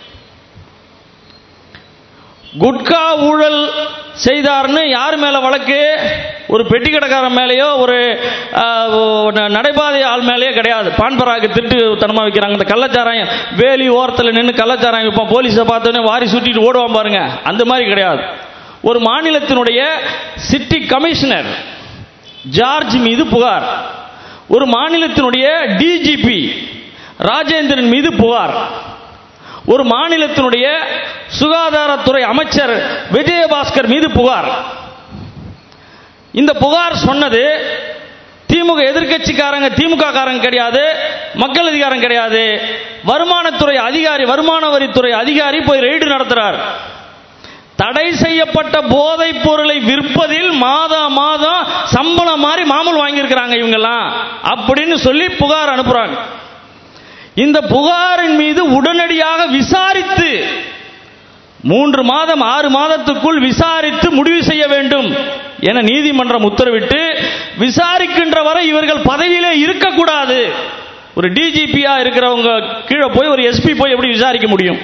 குட்கா ஊழல் செய்தார்னு யார் மேலே வழக்கு ஒரு பெட்டி கடைக்காரன் மேலேயோ ஒரு நடைபாதை ஆள் மேலேயோ கிடையாது பான்பராக்கு திருட்டு தனமாக வைக்கிறாங்க இந்த கள்ளச்சாராயம் வேலி ஓரத்தில் நின்று கள்ளச்சாராயம் இப்போ போலீஸை பார்த்தோன்னே வாரி சுட்டிட்டு ஓடுவான் பாருங்க அந்த மாதிரி கிடையாது ஒரு மாநிலத்தினுடைய சிட்டி கமிஷனர் ஜார்ஜ் மீது புகார் ஒரு மாநிலத்தினுடைய டிஜிபி ராஜேந்திரன் மீது புகார் ஒரு மாநிலத்தினுடைய சுகாதாரத்துறை அமைச்சர் விஜயபாஸ்கர் மீது புகார் இந்த புகார் சொன்னது திமுக எதிர்கட்சிக்காரங்க திமுக காரங்க கிடையாது மக்கள் அதிகாரம் கிடையாது வருமானத்துறை அதிகாரி வருமான வரித்துறை அதிகாரி போய் ரெய்டு நடத்துறார் தடை செய்யப்பட்ட போதைப் பொருளை விற்பதில் மாதம் மாதம் சம்பளம் மாதிரி மாமூல் வாங்கியிருக்கிறாங்க இவங்கெல்லாம் அப்படின்னு சொல்லி புகார் அனுப்புறாங்க இந்த புகாரின் மீது உடனடியாக விசாரித்து மூன்று மாதம் ஆறு மாதத்துக்குள் விசாரித்து முடிவு செய்ய வேண்டும் என நீதிமன்றம் உத்தரவிட்டு விசாரிக்கின்ற வரை இவர்கள் பதவியிலே இருக்கக்கூடாது ஒரு டிஜிபியா இருக்கிறவங்க கீழே போய் ஒரு எஸ்பி போய் எப்படி விசாரிக்க முடியும்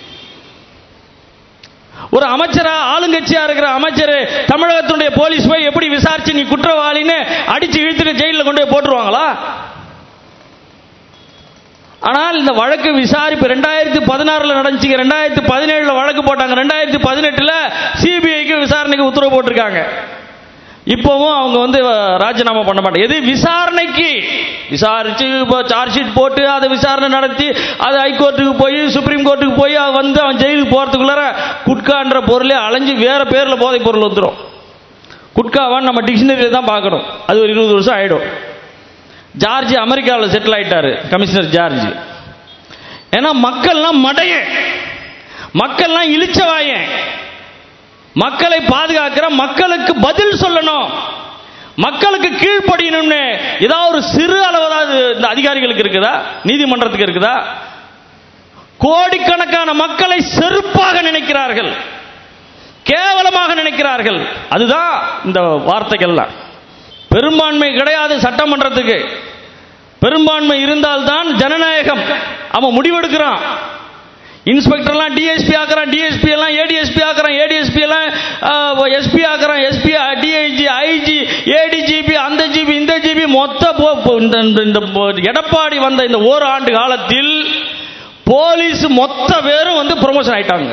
ஒரு அமைச்சரா ஆளுங்கட்சியா இருக்கிற அமைச்சர் தமிழகத்துடைய போலீஸ் போய் எப்படி விசாரிச்சு நீ குற்றவாளின்னு அடிச்சு இழுத்துட்டு ஜெயிலில் கொண்டு போய் போட்டுருவாங்களா ஆனால் இந்த வழக்கு விசாரிப்பு ரெண்டாயிரத்தி பதினாறுல நடந்துச்சு ரெண்டாயிரத்தி பதினேழுல வழக்கு போட்டாங்க ரெண்டாயிரத்தி பதினெட்டுல சிபிஐக்கு விசாரணைக்கு உத்தரவு போட்டிருக்காங்க இப்போவும் அவங்க வந்து ராஜினாமா பண்ண மாட்டாங்க எது விசாரணைக்கு விசாரிச்சு இப்போ சார்ஜ் ஷீட் போட்டு அதை விசாரணை நடத்தி அது ஹைகோர்ட்டுக்கு போய் சுப்ரீம் கோர்ட்டுக்கு போய் அவன் வந்து அவன் ஜெயிலுக்கு போகிறதுக்குள்ளார குட்கான்ற பொருளே அலைஞ்சு வேற பேரில் போதைப் பொருள் வந்துடும் குட்காவான்னு நம்ம டிக்ஷனரியில் தான் பார்க்கணும் அது ஒரு இருபது வருஷம் ஆகிடும் ஜார்ஜ் அமெரிக்காவில் செட்டில் ஆயிட்டாரு கமிஷனர் ஜார்ஜ் ஏன்னா மக்கள்லாம் மடைய மக்கள்லாம் இழிச்சவாயன் மக்களை பாதுகாக்கிற மக்களுக்கு பதில் சொல்லணும் மக்களுக்கு கீழ்ப்படியணும்னு ஏதாவது ஒரு சிறு அளவுதான் இந்த அதிகாரிகளுக்கு இருக்குதா நீதிமன்றத்துக்கு இருக்குதா கோடிக்கணக்கான மக்களை செருப்பாக நினைக்கிறார்கள் கேவலமாக நினைக்கிறார்கள் அதுதான் இந்த வார்த்தைகள்லாம் பெரும்பான்மை கிடையாது சட்டமன்றத்துக்கு பெரும்பான்மை இருந்தால்தான் ஜனநாயகம் அவன் முடிவெடுக்கிறான் இன்ஸ்பெக்டர்லாம் டிஎஸ்பி ஆக்குறான் டிஎஸ்பி எல்லாம் ஏடிஎஸ்பி ஆக்குறான் ஏடிஎஸ்பி எல்லாம் எஸ்பி ஆக்குறான் எஸ்பி டிஐஜி ஐஜி ஏடிஜிபி அந்த ஜிபி இந்த ஜிபி மொத்த போ- போ- இந்த இந்த- இந்த போ- எடப்பாடி வந்த இந்த ஓராண்டு காலத்தில் போலீஸ் மொத்த பேரும் வந்து ப்ரொமோஷன் ஆயிட்டாங்க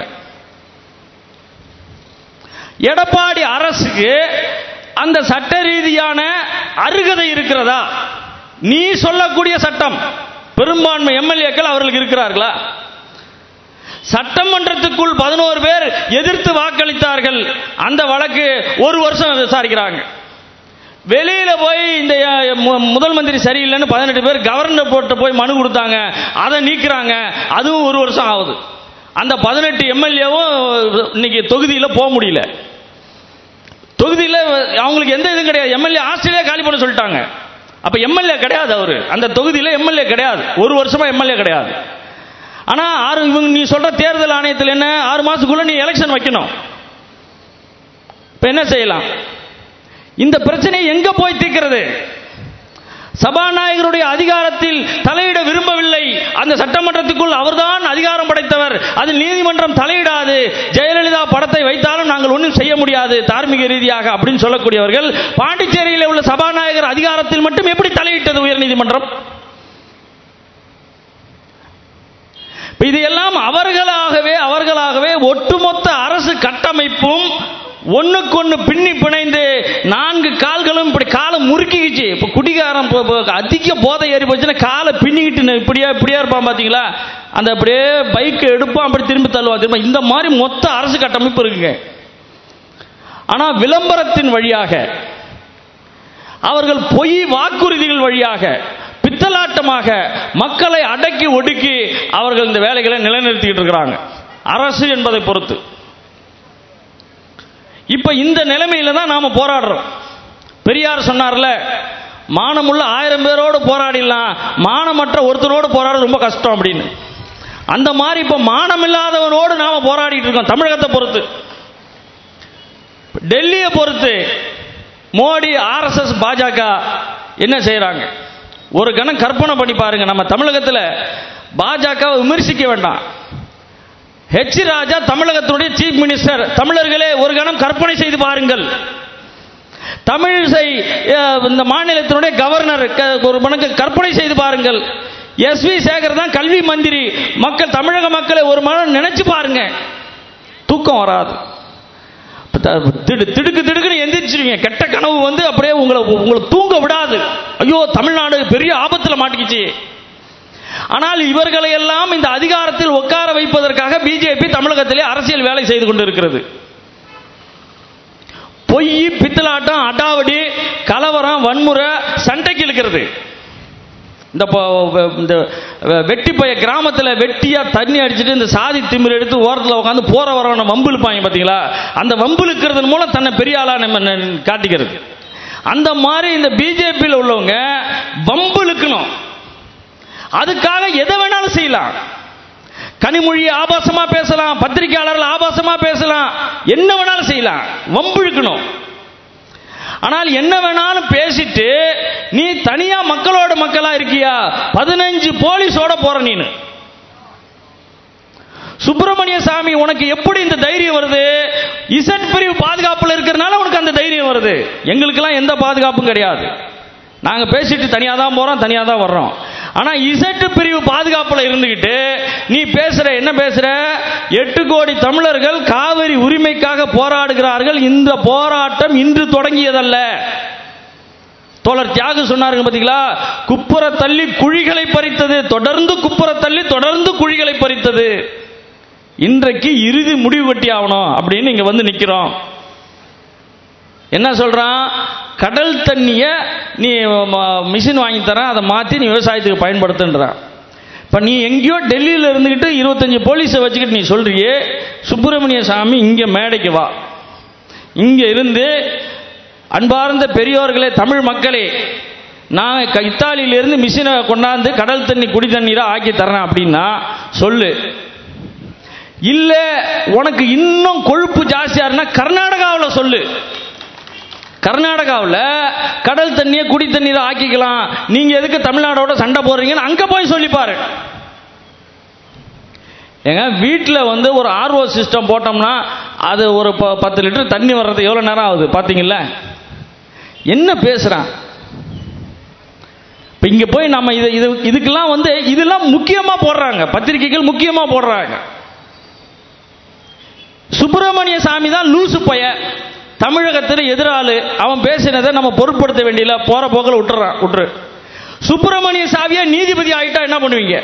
எடப்பாடி அரசுக்கு அந்த சட்ட ரீதியான அருகதை இருக்கிறதா நீ சொல்லக்கூடிய சட்டம் பெரும்பான்மை எம்எல்ஏக்கள் அவர்களுக்கு இருக்கிறார்களா சட்டமன்றத்துக்குள் பதினோரு பேர் எதிர்த்து வாக்களித்தார்கள் அந்த வழக்கு ஒரு வருஷம் விசாரிக்கிறாங்க வெளியில போய் இந்த அஹ், மு- முதல் மந்திரி சரியில்லைன்னு பதினெட்டு பேர் கவர்னர் போட்டு போய் மனு கொடுத்தாங்க அதை நீக்குறாங்க அதுவும் ஒரு வருஷம் ஆகுது அந்த பதினெட்டு எம்எல்ஏவும் இன்னைக்கு தொகுதியில் போக முடியல தொகுதியில் அவங்களுக்கு எந்த இதுவும் கிடையாது எம்எல்ஏ ஆஸ்திரேலியா காலி பண்ண சொல்லிட்டாங்க அப்ப எம்எல்ஏ கிடையாது அவரு அந்த தொகுதியில் எம்எல்ஏ கிடையாது ஒரு வருஷமா எம்எல்ஏ கிடையாது ஆனா ஆறு இவங்க நீ சொல்ற தேர்தல் ஆணையத்தில் என்ன ஆறு மாசத்துக்குள்ள நீ எலெக்ஷன் வைக்கணும் இப்ப என்ன செய்யலாம் இந்த பிரச்சனையை எங்க போய் தீர்க்கிறது சபாநாயகருடைய அதிகாரத்தில் தலையிட விரும்பவில்லை அந்த சட்டமன்றத்துக்குள் அவர்தான் அதிகாரம் படைத்தவர் அது நீதிமன்றம் தலையிடாது ஜெயலலிதா படத்தை வைத்தாலும் நாங்கள் ஒன்றும் செய்ய முடியாது தார்மீக ரீதியாக அப்படின்னு சொல்லக்கூடியவர்கள் பாண்டிச்சேரியில் உள்ள சபாநாயகர் அதிகாரத்தில் மட்டும் எப்படி தலையிட்டது உயர்நீதிமன்றம் இப்ப இதையெல்லாம் அவர்களாகவே அவர்களாகவே ஒட்டுமொத்த அரசு கட்டமைப்பும் ஒண்ணுக்கொன்னு பின்னி பிணைந்து நான்கு கால்களும் இப்படி காலை முறுக்கிக்கிச்சு இப்ப குடிகாரம் இப்ப- இப்ப அதிக போதை ஏறி போச்சுன்னா காலை பின்னிக்கிட்டு நி- இப்படியா இப்படியா இருப்பான் பாத்தீங்களா அந்த அப்படியே பைக் எடுப்பான் அப்படி திரும்பி தள்ளுவான் திரும்ப இந்த மாதிரி மொத்த அரசு கட்டமைப்பு இருக்குங்க ஆனா விளம்பரத்தின் வழியாக அவர்கள் பொய் வாக்குறுதிகள் வழியாக பித்தலாட்டமாக மக்களை அடக்கி ஒடுக்கி அவர்கள் இந்த வேலைகளை நிலைநிறுத்திக்கிட்டு இருக்கிறாங்க அரசு என்பதை பொறுத்து இப்ப இந்த நிலைமையில தான் நாம போராடுறோம் பெரியார் சொன்னார்ல மானமுள்ள ஆயிரம் பேரோடு போராடிடலாம் மானமற்ற ஒருத்தனோடு போராட ரொம்ப கஷ்டம் அப்படின்னு அந்த மாதிரி இப்ப மானம் இல்லாதவனோடு நாம போராடிட்டு இருக்கோம் தமிழகத்தை பொறுத்து டெல்லியை பொறுத்து மோடி ஆர்எஸ்எஸ் பாஜக என்ன செய்றாங்க ஒரு கணம் கற்பனை பண்ணி பாருங்க நம்ம தமிழகத்தில் பாஜகவை விமர்சிக்க வேண்டாம் ஹெச் ராஜா தமிழகத்தினுடைய சீஃப் மினிஸ்டர் தமிழர்களே ஒரு கணம் கற்பனை செய்து பாருங்கள் தமிழிசை அஹ், இந்த மாநிலத்தினுடைய கவர்னர் க- ஒரு மணக்கு கற்பனை செய்து பாருங்கள் எஸ் வி சேகர் தான் கல்வி மந்திரி மக்கள் தமிழக மக்களை ஒரு மனம் நினைச்சு பாருங்க தூக்கம் வராது திடு திடுக்கு திடுக்குன்னு எந்திரிச்சிருவீங்க கெட்ட கனவு வந்து அப்படியே உங்களை உங்களை தூங்க விடாது ஐயோ தமிழ்நாடு பெரிய ஆபத்தில் மாட்டிக்கிச்சு ஆனால் இவர்களை எல்லாம் இந்த அதிகாரத்தில் உட்கார வைப்பதற்காக பிஜேபி தமிழகத்திலே அரசியல் வேலை செய்து கொண்டிருக்கிறது பொய் பித்தலாட்டம் அடாவடி கலவரம் வன்முறை சண்டைக்கு இழுக்கிறது இந்த ப- வ- இந்த வ- வெட்டி பைய கிராமத்தில் வெட்டியா தண்ணி அடிச்சுட்டு இந்த சாதி திமிர் எடுத்து ஓரத்தில் உட்காந்து போற வரவன வம்பு இழுப்பாங்க பார்த்தீங்களா அந்த வம்பு இழுக்கிறதன் மூலம் தன்னை பெரிய ஆளா நம்ம ந- காட்டிக்கிறது அந்த மாதிரி இந்த பிஜேபியில் உள்ளவங்க வம்பு இழுக்கணும் அதுக்காக எதை வேணாலும் செய்யலாம் கனிமொழி ஆபாசமா பேசலாம் பத்திரிகையாளர்கள் ஆபாசமா பேசலாம் என்ன வேணாலும் செய்யலாம் வம்பு இழுக்கணும் ஆனால் என்ன வேணாலும் பேசிட்டு நீ தனியா மக்களோட மக்களா இருக்கியா பதினஞ்சு போலீஸோட போற நீனு சுப்பிரமணிய சாமி உனக்கு எப்படி இந்த தைரியம் வருது இசட் பிரிவு பாதுகாப்புல இருக்கிறனால உனக்கு அந்த தைரியம் வருது எங்களுக்கெல்லாம் எந்த பாதுகாப்பும் கிடையாது நாங்க பேசிட்டு தனியா தான் போறோம் தனியா தான் வர்றோம் ஆனா இசட்டு பிரிவு பாதுகாப்புல இருந்துகிட்டு நீ பேசுற என்ன பேசுற எட்டு கோடி தமிழர்கள் காவிரி உரிமைக்காக போராடுகிறார்கள் இந்த போராட்டம் இன்று தொடங்கியதல்ல தோழர் தியாகு சொன்னாருங்க பாத்தீங்களா குப்புற தள்ளி குழிகளை பறித்தது தொடர்ந்து குப்புற தள்ளி தொடர்ந்து குழிகளை பறித்தது இன்றைக்கு இறுதி முடிவு கட்டி ஆகணும் அப்படின்னு இங்க வந்து நிக்கிறோம் என்ன சொல்றான் கடல் தண்ணிய நீ மிஷின் வாங்கி தரேன் அதை மாத்தி நீ விவசாயத்துக்கு பயன்படுத்துன்றான் இப்ப நீ எங்கேயோ டெல்லியில இருந்துகிட்டு இருபத்தஞ்சு போலீஸை வச்சுக்கிட்டு நீ சொல்றியே சுப்பிரமணிய சாமி இங்க மேடைக்கு வா இங்க இருந்து அன்பார்ந்த பெரியோர்களே தமிழ் மக்களே நான் க- இத்தாலியிலிருந்து மிஷினை கொண்டாந்து கடல் தண்ணி குடி தண்ணீரை ஆக்கி தரேன் அப்படின்னா சொல்லு இல்ல உனக்கு இன்னும் கொழுப்பு ஜாஸ்தியா இருந்தா கர்நாடகாவில் சொல்லு கர்நாடகாவில் கடல் தண்ணியை குடி தண்ணீரை ஆக்கிக்கலாம் நீங்க எதுக்கு தமிழ்நாடோட சண்டை போடுறீங்கன்னு அங்க போய் சொல்லி பாரு ஏங்க வீட்டில் வந்து ஒரு ஆர்ஓ சிஸ்டம் போட்டோம்னா அது ஒரு ப- பத்து லிட்டர் தண்ணி வர்றது எவ்வளோ நேரம் ஆகுது பார்த்தீங்களா என்ன பேசுகிறான் இப்போ இங்கே போய் நம்ம இது இது இதுக்கெல்லாம் வந்து இதெல்லாம் முக்கியமாக போடுறாங்க பத்திரிகைகள் முக்கியமாக போடுறாங்க சுப்பிரமணிய சாமி தான் லூசு பைய தமிழகத்தில் எதிராளு அவன் பேசினதை நம்ம பொருட்படுத்த வேண்டியல போற போக்கில் விட்டுறான் விட்டுரு சுப்பிரமணிய சாமியா நீதிபதி ஆயிட்டா என்ன பண்ணுவீங்க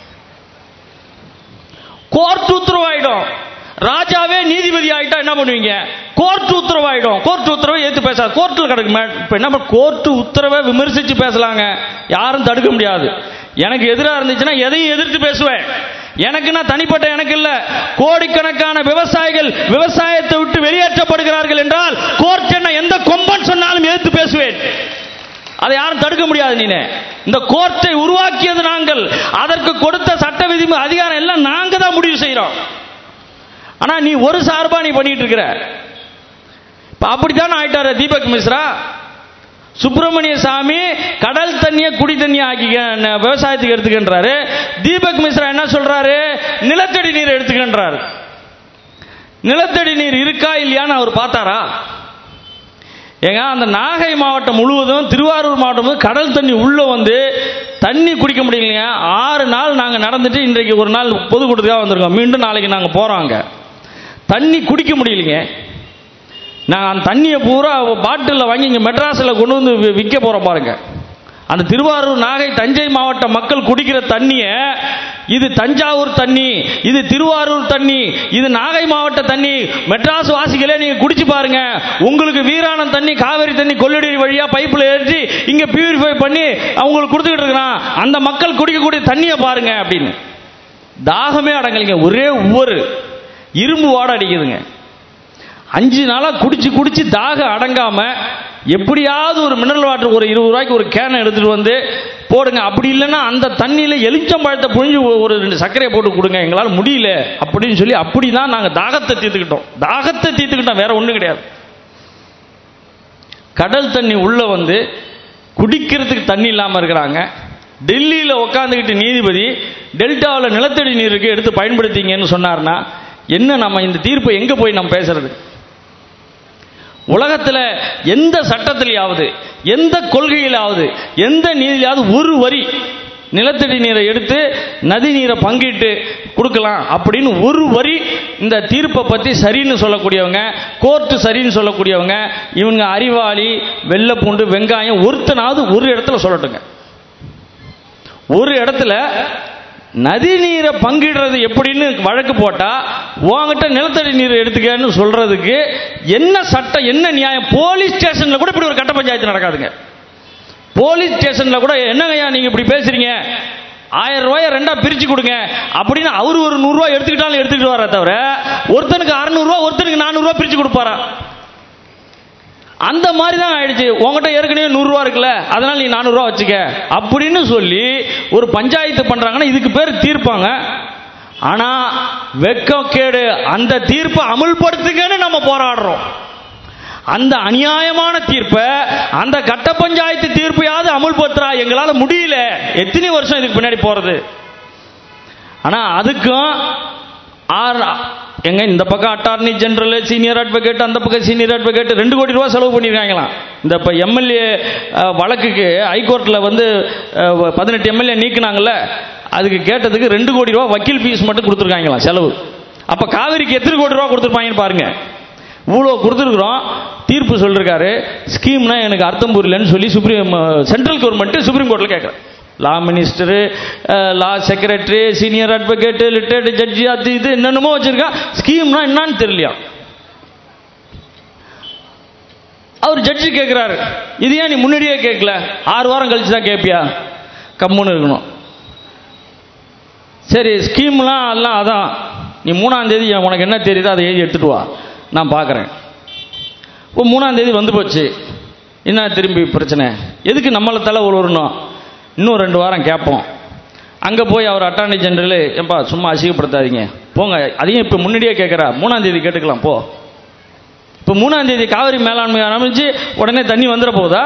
கோர்ட் உத்தரவாயிடும் ராஜாவே நீதிபதி ஆயிட்டா என்ன பண்ணுவீங்க கோர்ட் உத்தரவாயிடும் கோர்ட் உத்தரவை ஏத்து பேசாது கோர்ட்டில் கிடக்கு இப்போ என்ன கோர்ட் உத்தரவை விமர்சிச்சு பேசலாங்க யாரும் தடுக்க முடியாது எனக்கு எதிராக இருந்துச்சுன்னா எதையும் எதிர்த்து பேசுவேன் எனக்குன்னா தனிப்பட்ட எனக்கு இல்ல கோடிக்கணக்கான விவசாயிகள் விவசாயத்தை விட்டு வெளியேற்றப்படுகிறார்கள் என்றால் கோர்ட் என்ன எந்த கொம்பன் சொன்னாலும் எதிர்த்து பேசுவேன் அதை யாரும் தடுக்க முடியாது நீனே இந்த கோர்ட்டை உருவாக்கியது நாங்கள் அதற்கு கொடுத்த சட்ட விதி அதிகாரம் எல்லாம் நாங்க தான் முடிவு செய்யறோம் ஆனா நீ ஒரு சார்பா நீ பண்ணிட்டு இருக்கிற இப்ப அப்படித்தான் ஆயிட்டாரு தீபக் மிஸ்ரா சுப்பிரமணிய சாமி கடல் தண்ணியை குடி தண்ணியை ஆக்கிக்க ந- விவசாயத்துக்கு எடுத்துக்கின்றாரு தீபக் மிஸ்ரா என்ன சொல்றாரு நிலத்தடி நீர் எடுத்துக்கின்றாரு நிலத்தடி நீர் இருக்கா இல்லையான்னு அவர் பார்த்தாரா ஏங்க அந்த நாகை மாவட்டம் முழுவதும் திருவாரூர் மாவட்டம் முழுவதும் கடல் தண்ணி உள்ள வந்து தண்ணி குடிக்க முடியலைங்க ஆறு நாள் நாங்கள் நடந்துட்டு இன்றைக்கு ஒரு நாள் பொதுக்கூட்டத்துக்காக வந்திருக்கோம் மீண்டும் நாளைக்கு நாங்கள் போகிறோம் அங்கே தண்ணி குடிக்க முடியலைங்க நாங்கள் அந்த தண்ணியை பூரா பாட்டிலில் வாங்கி இங்கே மெட்ராஸில் கொண்டு வந்து வி- விற்க போகிறோம் பாருங்க அந்த திருவாரூர் நாகை தஞ்சை மாவட்ட மக்கள் குடிக்கிற தண்ணியை இது தஞ்சாவூர் தண்ணி இது திருவாரூர் தண்ணி இது நாகை மாவட்ட தண்ணி மெட்ராஸ் வாசிகளே நீங்க குடிச்சு பாருங்க உங்களுக்கு வீராணம் தண்ணி காவேரி தண்ணி கொள்ளடி வழியா பைப்பில் ஏற்றி இங்க பியூரிஃபை பண்ணி அவங்களுக்கு கொடுத்துக்கிட்டு இருக்கிறான் அந்த மக்கள் குடிக்கக்கூடிய தண்ணியை பாருங்க அப்படின்னு தாகமே அடங்கலைங்க ஒரே ஒவ்வொரு இரும்பு வாடை அடிக்குதுங்க அஞ்சு நாளா குடிச்சு குடிச்சு தாகம் அடங்காம எப்படியாவது ஒரு மினரல் வாட்டர் ஒரு இருபது ரூபாய்க்கு ஒரு கேனை எடுத்துட்டு வந்து போடுங்க அப்படி இல்லைன்னா அந்த தண்ணியில எலுமிச்சம்பழத்தை புழிஞ்சு ஒ- ஒரு ரெண்டு சர்க்கரையை போட்டு கொடுங்க எங்களால் முடியல அப்படின்னு சொல்லி அப்படிதான் நாங்க தாகத்தை தீர்த்துக்கிட்டோம் தாகத்தை தீர்த்துக்கிட்டோம் வேற ஒண்ணும் கிடையாது கடல் தண்ணி உள்ள வந்து குடிக்கிறதுக்கு தண்ணி இல்லாம இருக்கிறாங்க டெல்லியில உட்காந்துக்கிட்டு நீதிபதி டெல்டாவில் நிலத்தடி நீருக்கு எடுத்து பயன்படுத்திங்கன்னு சொன்னார்னா என்ன நம்ம இந்த தீர்ப்பை எங்க போய் நம்ம பேசுறது உலகத்தில் எந்த சட்டத்திலேயாவது எந்த கொள்கையிலாவது எந்த நீதியிலாவது ஒரு வரி நிலத்தடி நீரை எடுத்து நதி நீரை பங்கிட்டு கொடுக்கலாம் அப்படின்னு ஒரு வரி இந்த தீர்ப்பை பற்றி சரின்னு சொல்லக்கூடியவங்க கோர்ட்டு சரின்னு சொல்லக்கூடியவங்க இவங்க அறிவாளி வெள்ளைப்பூண்டு வெங்காயம் ஒருத்தனாவது ஒரு இடத்துல சொல்லட்டுங்க ஒரு இடத்துல நதி நீரை பங்கிடுறது எப்படின்னு வழக்கு போட்டா உன்கிட்ட நிலத்தடி நீர் எடுத்துக்கன்னு சொல்றதுக்கு என்ன சட்டம் என்ன நியாயம் போலீஸ் ஸ்டேஷன்ல கூட இப்படி ஒரு கட்ட பஞ்சாயத்து நடக்காதுங்க போலீஸ் ஸ்டேஷன்ல கூட என்னங்கய்யா நீங்க இப்படி பேசுறீங்க ஆயிரம் ரூபாய ரெண்டா பிரிச்சு கொடுங்க அப்படின்னு அவரு ஒரு நூறு ரூபாய் எடுத்துக்கிட்டாலும் எடுத்துக்கிட்டு வர தவிர ஒருத்தனுக்கு அறுநூறு ரூபா ஒருத்தனுக்கு நானூறு ரூபாய் பிரிச்சு கொடுப்பாரா அந்த மாதிரி தான் ஆயிடுச்சு உங்ககிட்ட ஏற்கனவே நூறுரூவா இருக்குல்ல அதனால நீ நானூறுரூவா வச்சுக்க அப்படின்னு சொல்லி ஒரு பஞ்சாயத்து பண்றாங்கன்னா இதுக்கு பேர் தீர்ப்பாங்க ஆனா வெக்கக்கேடு அந்த தீர்ப்பை அமுல்படுத்துங்கன்னு நம்ம போராடுறோம் அந்த அநியாயமான தீர்ப்பை அந்த கட்ட பஞ்சாயத்து தீர்ப்பையாவது அமுல்படுத்துறா எங்களால முடியல எத்தனை வருஷம் இதுக்கு பின்னாடி போறது ஆனா அதுக்கும் ஆறு எங்க இந்த பக்கம் அட்டார்னி ஜெனரல் சீனியர் அட்வொகேட் அந்த பக்கம் சீனியர் அட்வொகேட் ரெண்டு கோடி ரூபா செலவு பண்ணியிருக்காங்களாம் இந்த இப்போ எம்எல்ஏ வழக்குக்கு ஹைகோர்ட்டில் வந்து அஹ், பதினெட்டு எம்எல்ஏ நீக்குனாங்கல்ல அதுக்கு கேட்டதுக்கு ரெண்டு கோடி ரூபா வக்கீல் ஃபீஸ் மட்டும் கொடுத்துருக்காங்களாம் செலவு அப்போ காவிரிக்கு எத்தனை கோடி ரூபா கொடுத்துருப்பாங்கன்னு பாருங்க இவ்வளோ கொடுத்துருக்குறோம் தீர்ப்பு சொல்லிருக்காரு ஸ்கீம்னா எனக்கு அர்த்தம் புரியலன்னு சொல்லி சுப்ரீம் சென்ட்ரல் கவர்மெண்ட் சுப்ரீம் கோர்ட்டில் கேட்குறேன் law minister law secretary senior advocate retired judge அது இது என்னென்னமோ வச்சிருக்கா ஸ்கீம்னா என்னன்னு தெரியலையா அவர் ஜட்ஜி கேட்குறாரு இது ஏன் நீ முன்னாடியே கேட்கல ஆறு வாரம் கழிச்சு தான் கேட்பியா கம்முன்னு இருக்கணும் சரி ஸ்கீம்லாம் எல்லாம் அதான் நீ மூணாம் தேதி உனக்கு என்ன தெரியுதோ அதை எழுதி எடுத்துட்டு வா நான் பார்க்குறேன் இப்போ மூணாம் தேதி வந்து போச்சு என்ன திரும்பி பிரச்சனை எதுக்கு நம்மளை தலை உழுறணும் இன்னும் ரெண்டு வாரம் கேட்போம் அங்கே போய் அவர் அட்டார்னி ஜெனரல் ஏப்பா சும்மா அசிங்கப்படுத்தாதீங்க போங்க அதையும் இப்போ முன்னாடியே கேட்குறா மூணாம் தேதி கேட்டுக்கலாம் போ இப்போ மூணாம் தேதி காவிரி மேலாண்மை ஆரம்பிச்சு உடனே தண்ணி வந்துட போகுதா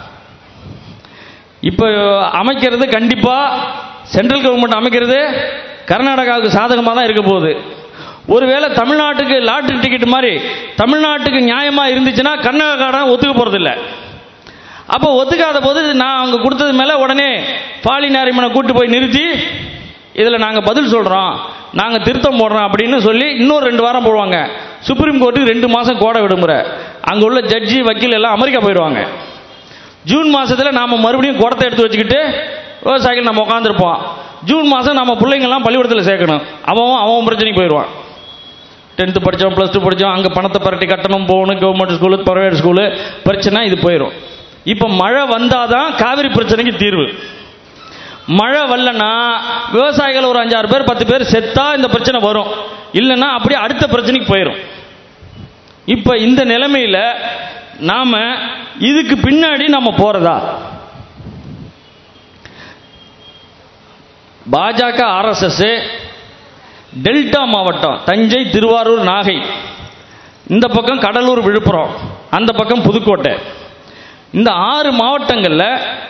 இப்போ அமைக்கிறது கண்டிப்பாக சென்ட்ரல் கவர்மெண்ட் அமைக்கிறது கர்நாடகாவுக்கு சாதகமாக தான் இருக்க போகுது ஒருவேளை தமிழ்நாட்டுக்கு லாட்டரி டிக்கெட் மாதிரி தமிழ்நாட்டுக்கு நியாயமாக இருந்துச்சுன்னா கர்நாடகா ஒத்துக்க போகிறதில்ல அப்போ ஒத்துக்காத போது நான் அவங்க கொடுத்தது மேலே உடனே பாலினாரிமனை கூட்டு போய் நிறுத்தி இதில் நாங்கள் பதில் சொல்கிறோம் நாங்கள் திருத்தம் போடுறோம் அப்படின்னு சொல்லி இன்னொரு ரெண்டு வாரம் போடுவாங்க சுப்ரீம் கோர்ட்டுக்கு ரெண்டு மாதம் கோடை விடுமுறை அங்கே உள்ள ஜட்ஜி வக்கீல் எல்லாம் அமெரிக்கா போயிடுவாங்க ஜூன் மாதத்தில் நாம் மறுபடியும் குடத்தை எடுத்து வச்சுக்கிட்டு விவசாயிகள் நம்ம உட்காந்துருப்போம் ஜூன் மாதம் நம்ம பிள்ளைங்கள்லாம் பள்ளிக்கூடத்தில் சேர்க்கணும் அவன் அவன் பிரச்சனைக்கு போயிடுவான் டென்த்து படித்தோம் ப்ளஸ் டூ படித்தோம் அங்கே பணத்தை பரட்டி கட்டணம் போகணும் கவர்மெண்ட் ஸ்கூலு ப்ரைவேட் ஸ்கூலு பிரச்சனை இது போயிடும் இப்போ மழை வந்தால் தான் காவிரி பிரச்சனைக்கு தீர்வு மழை வரலன்னா விவசாயிகள் ஒரு அஞ்சாறு பேர் பத்து பேர் செத்தா இந்த பிரச்சனை வரும் இல்லைன்னா அப்படியே அடுத்த பிரச்சனைக்கு போயிடும் இப்போ இந்த நிலைமையில் நாம இதுக்கு பின்னாடி நம்ம போறதா பாஜக ஆர்எஸ்எஸ் டெல்டா மாவட்டம் தஞ்சை திருவாரூர் நாகை இந்த பக்கம் கடலூர் விழுப்புரம் அந்த பக்கம் புதுக்கோட்டை இந்த ஆறு மாவட்டங்களில்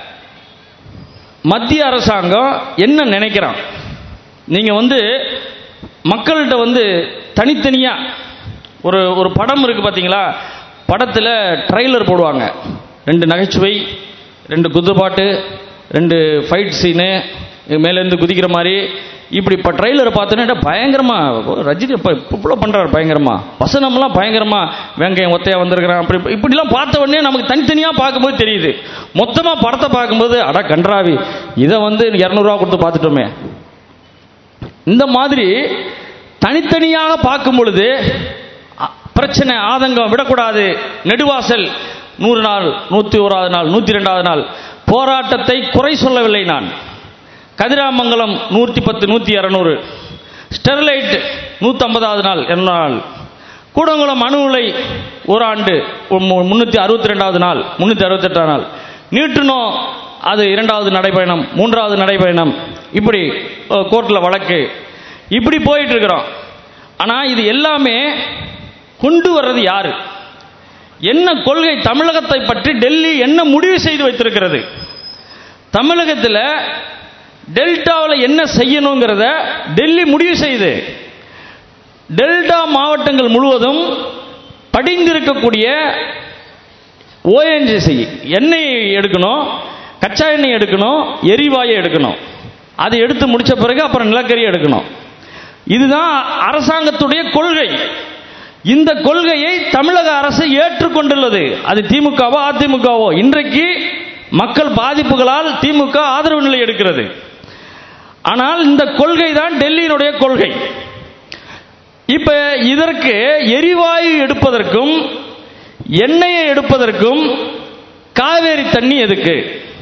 மத்திய அரசாங்கம் என்ன நினைக்கிறான் நீங்கள் வந்து மக்கள்கிட்ட வந்து தனித்தனியாக ஒரு ஒரு படம் இருக்குது பார்த்தீங்களா படத்தில் ட்ரைலர் போடுவாங்க ரெண்டு நகைச்சுவை ரெண்டு குத்துப்பாட்டு ரெண்டு ஃபைட் சீனு மேலேருந்து குதிக்கிற மாதிரி இப்படி இப்போ ட்ரெய்லரை பார்த்தோன்னா பயங்கரமாக ரஜினி இப்போ இப்போ பண்ணுறாரு பயங்கரமாக வசனம்லாம் பயங்கரமாக வெங்காயம் ஒத்தையாக வந்திருக்கிறான் அப்படி இப்படி- இப்படிலாம் பார்த்த உடனே நமக்கு தனித்தனியாக பார்க்கும்போது தெரியுது மொத்தமாக படத்தை பார்க்கும்போது அட கன்றாவி இதை வந்து இரநூறுவா கொடுத்து பார்த்துட்டோமே இந்த மாதிரி தனித்தனியாக பார்க்கும் பொழுது அ- பிரச்சனை ஆதங்கம் விடக்கூடாது நெடுவாசல் நூறு நாள் நூற்றி ஓராவது நாள் நூற்றி ரெண்டாவது நாள் போராட்டத்தை குறை சொல்லவில்லை நான் கதிராமங்கலம் நூற்றி பத்து நூற்றி இரநூறு ஸ்டெர்லைட் நூற்றம்பதாவது நாள் இரநூறு நாள் கூடங்குளம் அணு உலை ஒரு ஆண்டு முந்நூற்றி அறுபத்தி ரெண்டாவது நாள் முந்நூற்றி அறுபத்தெட்டாம் நாள் நியூட்ரினோ அது இரண்டாவது நடைப்பயணம் மூன்றாவது நடைப்பயணம் இப்படி கோர்ட்டில் வழக்கு இப்படி போயிட்டு இருக்கிறோம் ஆனால் இது எல்லாமே கொண்டு வர்றது யாரு என்ன கொள்கை தமிழகத்தை பற்றி டெல்லி என்ன முடிவு செய்து வைத்திருக்கிறது தமிழகத்தில் டெல்டாவில் என்ன செய்யணுங்கிறத டெல்லி முடிவு செய்யுது டெல்டா மாவட்டங்கள் முழுவதும் படிந்திருக்கக்கூடிய ஓஎன்ஜிசி எண்ணெய் எடுக்கணும் கச்சா எண்ணெய் எடுக்கணும் எரிவாயு எடுக்கணும் அது எடுத்து முடிச்ச பிறகு அப்புறம் நிலக்கரி எடுக்கணும் இதுதான் அரசாங்கத்துடைய கொள்கை இந்த கொள்கையை தமிழக அரசு ஏற்றுக்கொண்டுள்ளது அது திமுகவோ அதிமுகவோ இன்றைக்கு மக்கள் பாதிப்புகளால் திமுக ஆதரவு நிலை எடுக்கிறது ஆனால் இந்த கொள்கை தான் டெல்லியினுடைய கொள்கை இப்ப இதற்கு எரிவாயு எடுப்பதற்கும் எண்ணெயை எடுப்பதற்கும் காவேரி தண்ணி எதுக்கு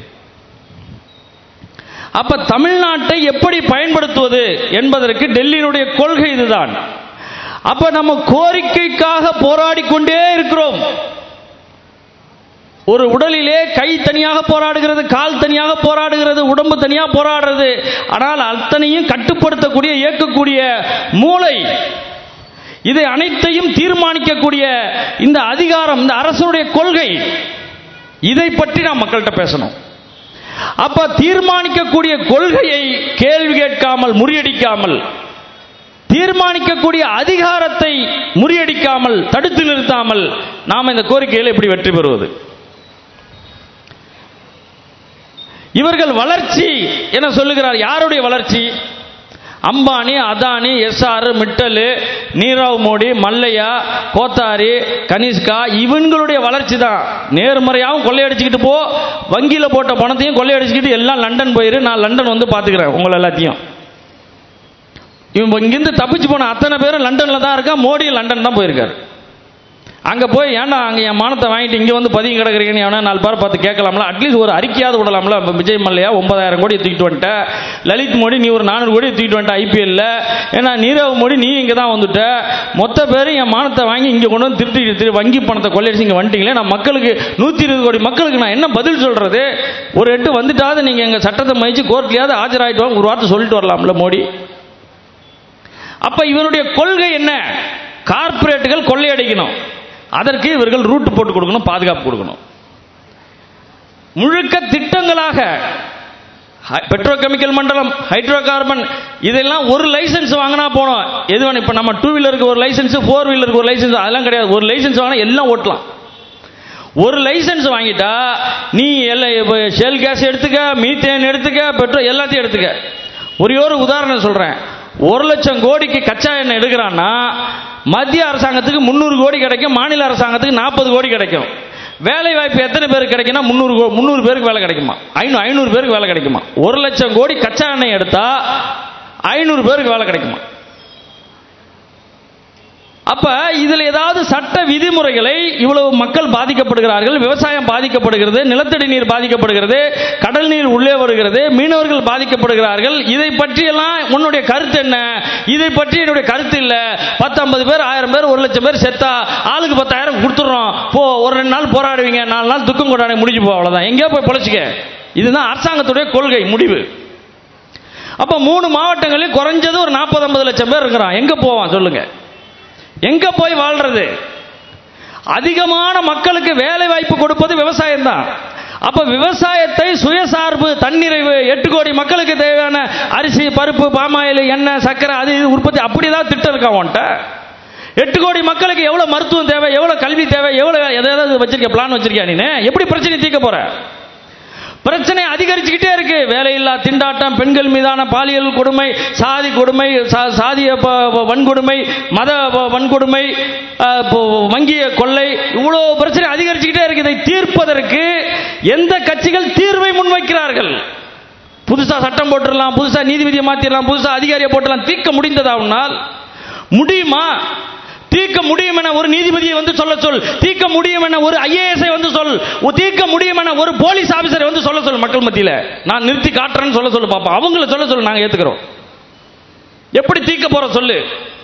அப்ப தமிழ்நாட்டை எப்படி பயன்படுத்துவது என்பதற்கு டெல்லியினுடைய கொள்கை இதுதான் அப்ப நம்ம கோரிக்கைக்காக போராடி கொண்டே இருக்கிறோம் ஒரு உடலிலே கை தனியாக போராடுகிறது கால் தனியாக போராடுகிறது உடம்பு தனியாக போராடுறது ஆனால் அத்தனையும் கட்டுப்படுத்தக்கூடிய இயக்கக்கூடிய மூளை இதை அனைத்தையும் தீர்மானிக்கக்கூடிய இந்த அதிகாரம் இந்த அரசுடைய கொள்கை இதை பற்றி நாம் மக்கள்கிட்ட பேசணும் அப்ப தீர்மானிக்கக்கூடிய கொள்கையை கேள்வி கேட்காமல் முறியடிக்காமல் தீர்மானிக்கக்கூடிய அதிகாரத்தை முறியடிக்காமல் தடுத்து நிறுத்தாமல் நாம் இந்த கோரிக்கையில் எப்படி வெற்றி பெறுவது இவர்கள் வளர்ச்சி என சொல்லுகிறார் யாருடைய வளர்ச்சி அம்பானி அதானி எஸ்ஆர் மிட்டல் நீரவ் மோடி மல்லையா கோத்தாரி கனிஷ்கா இவங்களுடைய வளர்ச்சி தான் நேர்மறையாகவும் கொள்ளையடிச்சுக்கிட்டு போ வங்கியில் போட்ட பணத்தையும் கொள்ளையடிச்சுக்கிட்டு எல்லாம் லண்டன் போயிரு நான் லண்டன் வந்து பார்த்துக்கிறேன் உங்களை எல்லாத்தையும் இவன் இங்கிருந்து தப்பிச்சு போன அத்தனை பேரும் லண்டனில் தான் இருக்கா மோடி லண்டன் தான் போயிருக்காரு அங்கே போய் ஏன்டா அங்கே என் மானத்தை வாங்கிட்டு இங்கே வந்து பதுங்கி கிடக்குறீங்கன்னு எவனா நாலு பேர் பார்த்து கேட்கலாம்ல அட்லீஸ்ட் ஒரு அறிக்கையாவது விடலாம்ல இப்ப விஜய் மல்லையா ஒன்பதாயிரம் கோடி தூக்கிட்டு வந்துட்ட லலித் மோடி நீ ஒரு நானூறு கோடி தூக்கிட்டு வந்துட்ட ஐபிஎல்ல ஏன்னா நீரவ் மோடி நீ இங்கே தான் வந்துட்ட மொத்த பேரும் என் மானத்தை வாங்கி இங்கே கொண்டு வந்து திருத்தி திரு வங்கி பணத்தை கொள்ளையடிச்சு இங்கே வந்துட்டீங்களே நான் மக்களுக்கு நூற்றி இருபது கோடி மக்களுக்கு நான் என்ன பதில் சொல்கிறது ஒரு எட்டு வந்துட்டாவது நீங்கள் எங்கள் சட்டத்தை மதிச்சு கோர்ட்லையாவது ஆஜராயிட்டு வாங்க ஒரு வார்த்தை சொல்லிட்டு வரலாம்ல மோடி அப்ப இவனுடைய கொள்கை என்ன கார்ப்பரேட்டுகள் கொள்ளையடிக்கணும் அதற்கு இவர்கள் ரூட் போட்டு கொடுக்கணும் பாதுகாப்பு கொடுக்கணும் முழுக்க திட்டங்களாக பெட்ரோகெமிக்கல் மண்டலம் ஹைட்ரோ கார்பன் இதெல்லாம் ஒரு லைசன்ஸ் வாங்கினா போனோம் எது வேணும் இப்போ நம்ம டூ வீலருக்கு ஒரு லைசன்ஸ் ஃபோர் வீலருக்கு ஒரு லைசன்ஸ் அதெல்லாம் கிடையாது ஒரு லைசன்ஸ் வாங்கினா எல்லாம் ஓட்டலாம் ஒரு லைசன்ஸ் வாங்கிட்டா நீ எல்லாம் இப்போ ஷெல் கேஸ் எடுத்துக்க மீத்தேன் எடுத்துக்க பெட்ரோல் எல்லாத்தையும் எடுத்துக்க ஒரே ஒரு உதாரணம் சொல்றேன் ஒரு லட்சம் கோடிக்கு கச்சா எண்ணெய் எடுக்கிறான்னா மத்திய அரசாங்கத்துக்கு முந்நூறு கோடி கிடைக்கும் மாநில அரசாங்கத்துக்கு நாற்பது கோடி கிடைக்கும் வேலை வாய்ப்பு எத்தனை பேருக்கு கிடைக்கும்னா முந்நூறு கோ- முந்நூறு பேருக்கு வேலை கிடைக்குமா ஐநூறு ஐநூறு பேருக்கு வேலை கிடைக்குமா ஒரு லட்சம் கோடி கச்சா எண்ணெய் எடுத்தா ஐநூறு பேருக்கு வேலை கிடைக்குமா அப்ப இதுல ஏதாவது சட்ட விதிமுறைகளை இவ்வளவு மக்கள் பாதிக்கப்படுகிறார்கள் விவசாயம் பாதிக்கப்படுகிறது நிலத்தடி நீர் பாதிக்கப்படுகிறது கடல் நீர் உள்ளே வருகிறது மீனவர்கள் பாதிக்கப்படுகிறார்கள் இதை பற்றியெல்லாம் உன்னுடைய கருத்து என்ன இதை பற்றி என்னுடைய கருத்து இல்ல பத்தொன்பது பேர் ஆயிரம் பேர் ஒரு லட்சம் பேர் செத்தா ஆளுக்கு பத்தாயிரம் கொடுத்துறோம் போ ஒரு ரெண்டு நாள் போராடுவீங்க நாலு நாள் துக்கம் கொண்டாடி முடிஞ்சு போ அவ்வளவுதான் எங்கேயோ போய் பொழைச்சிக்க இதுதான் அரசாங்கத்துடைய கொள்கை முடிவு அப்ப மூணு மாவட்டங்களில் குறைஞ்சது ஒரு நாற்பது ஐம்பது லட்சம் பேர் இருக்கிறான் எங்க போவான் சொல்லுங்க எங்க போய் வாழ்றது அதிகமான மக்களுக்கு வேலை வாய்ப்பு கொடுப்பது விவசாயம் தான் அப்ப விவசாயத்தை சுயசார்பு தன்னிறைவு எட்டு கோடி மக்களுக்கு தேவையான அரிசி பருப்பு பாமாயில் எண்ணெய் சர்க்கரை அது இது உற்பத்தி அப்படிதான் திட்டம் இருக்கா உன்ட்ட எட்டு கோடி மக்களுக்கு எவ்வளவு மருத்துவம் தேவை எவ்வளவு கல்வி தேவை எவ்வளவு எதாவது வச்சிருக்க பிளான் வச்சிருக்கியா நீ எப்படி பிரச்சனை தீர்க்க போற பிரச்சனை அதிகரிச்சுக்கிட்டே இருக்கு வேலையில்லா திண்டாட்டம் பெண்கள் மீதான பாலியல் கொடுமை சாதி கொடுமை சா- சாதிய ப- ப- வன்கொடுமை மத ப- வன்கொடுமை அஹ், இப்போ வங்கிய கொள்ளை இவ்வளோ பிரச்சனை அதிகரிச்சுக்கிட்டே இருக்கு இதை தீர்ப்பதற்கு எந்த கட்சிகள் தீர்வை முன்வைக்கிறார்கள் புதுசா சட்டம் போட்டுடலாம் புதுசா நீதிபதியை மாத்திரலாம் புதுசா அதிகாரியை போட்டுடலாம் தீர்க்க முடிந்ததா உன்னால் முடியுமா தீர்க்க முடியும் என ஒரு நீதிபதியை வந்து சொல்ல சொல் தீர்க்க முடியும் என ஒரு ஐஏஎஸ்ஐ வந்து சொல் உ- தீர்க்க முடியும் என ஒரு போலீஸ் ஆபீசரை வந்து சொல்ல சொல் மக்கள் மத்தியில நான் நிறுத்தி காட்டுறேன்னு சொல்ல சொல்லு பாப்போம் அவங்கள சொல்ல சொல்லு நாங்க ஏத்துக்கிறோம் எப்படி தீர்க்க போற சொல்லு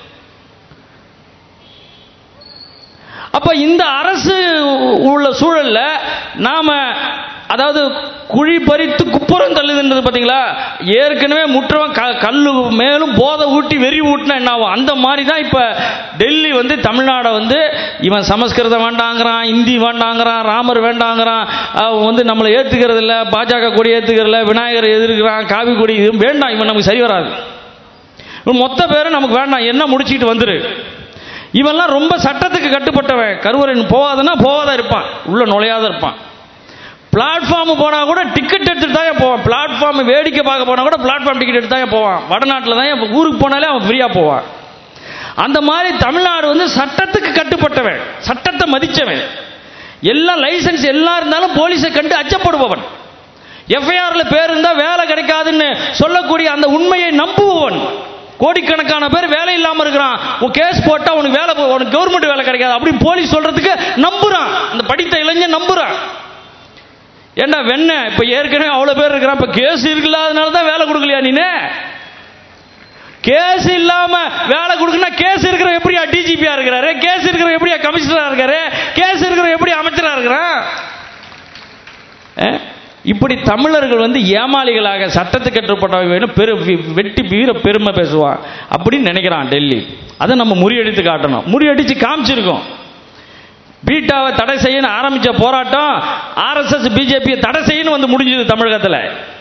அப்ப இந்த அரசு உள்ள சூழல்ல நாம அதாவது குழி பறித்து குப்புறம் தள்ளுதுன்றது பாத்தீங்களா ஏற்கனவே முற்றவன் க- கல்லு மேலும் போதை ஊட்டி வெறி ஊட்டினா என்ன ஆகும் அந்த மாதிரி தான் இப்ப டெல்லி வந்து தமிழ்நாடை வந்து இவன் சமஸ்கிருதம் வேண்டாங்கிறான் இந்தி வேண்டாங்கிறான் ராமர் வேண்டாங்கிறான் அவன் வந்து நம்மளை ஏத்துக்கிறது இல்ல பாஜக கொடி ஏத்துக்கிறதில்ல விநாயகர் எதிர்க்கிறான் காவி கொடி இது வேண்டாம் இவன் நமக்கு சரி வராது இவன் மொத்த பேரும் நமக்கு வேண்டாம் என்ன முடிச்சிட்டு வந்துரு இவன்லாம் ரொம்ப சட்டத்துக்கு கட்டுப்பட்டவன் கருவறைன்னு போகாதன்னா போகாத இருப்பான் உள்ள நுழையாத இருப்பான் பிளாட்ஃபார்ம் போனா கூட டிக்கெட் எடுத்துட்டு தான் போவான் பிளாட்ஃபார்ம் வேடிக்கை பார்க்க போனா கூட பிளாட்ஃபார்ம் டிக்கெட் எடுத்து தான் போவான் வடநாட்டில் தான் இப்ப ஊருக்கு போனாலே அவன் ஃப்ரீயா போவான் அந்த மாதிரி தமிழ்நாடு வந்து சட்டத்துக்கு கட்டுப்பட்டவன் சட்டத்தை மதிச்சவன் எல்லாம் லைசன்ஸ் எல்லாம் இருந்தாலும் போலீஸை கண்டு அச்சப்படுபவன் எஃப்ஐஆர்ல பேர் இருந்தா வேலை கிடைக்காதுன்னு சொல்லக்கூடிய அந்த உண்மையை நம்புபவன் கோடிக்கணக்கான பேர் வேலை இல்லாம இருக்கிறான் உன் கேஸ் போட்டா உனக்கு வேலை போ- உனக்கு கவர்மெண்ட் வேலை கிடைக்காது அப்படி போலீஸ் சொல்றதுக்கு நம்புறான் அந்த படித்த இளைஞன் நம்புறான் ஏண்டா வெண்ண இப்ப ஏற்கனவே அவ்வளவு பேர் இருக்கிறான் இப்ப கேஸ் இல்லாதனால தான் வேலை கொடுக்கலையா நீனே கேஸ் இல்லாம வேலை கொடுக்கணும் கேஸ் இருக்கிற எப்படியா டிஜிபியா இருக்கிறாரு கேஸ் இருக்கிற எப்படியா கமிஷனரா இருக்காரு கேஸ் இருக்கிற எப்படி அமைச்சரா இருக்கிறான் அஹ்? இப்படி தமிழர்கள் வந்து ஏமாளிகளாக சட்டத்துக்கு கட்டுப்பட்டவங்க பெரு வி- வெட்டி வீர பெருமை பேசுவான் அப்படின்னு நினைக்கிறான் டெல்லி அதை நம்ம முறியடித்து காட்டணும் முறியடிச்சு காமிச்சிருக்கோம் பீட்டாவை தடை செய்யணும் ஆரம்பிச்ச போராட்டம் ஆர்எஸ்எஸ் பிஜேபியை தடை செய்யணும் வந்து முடிஞ்சது தமிழகத்தில்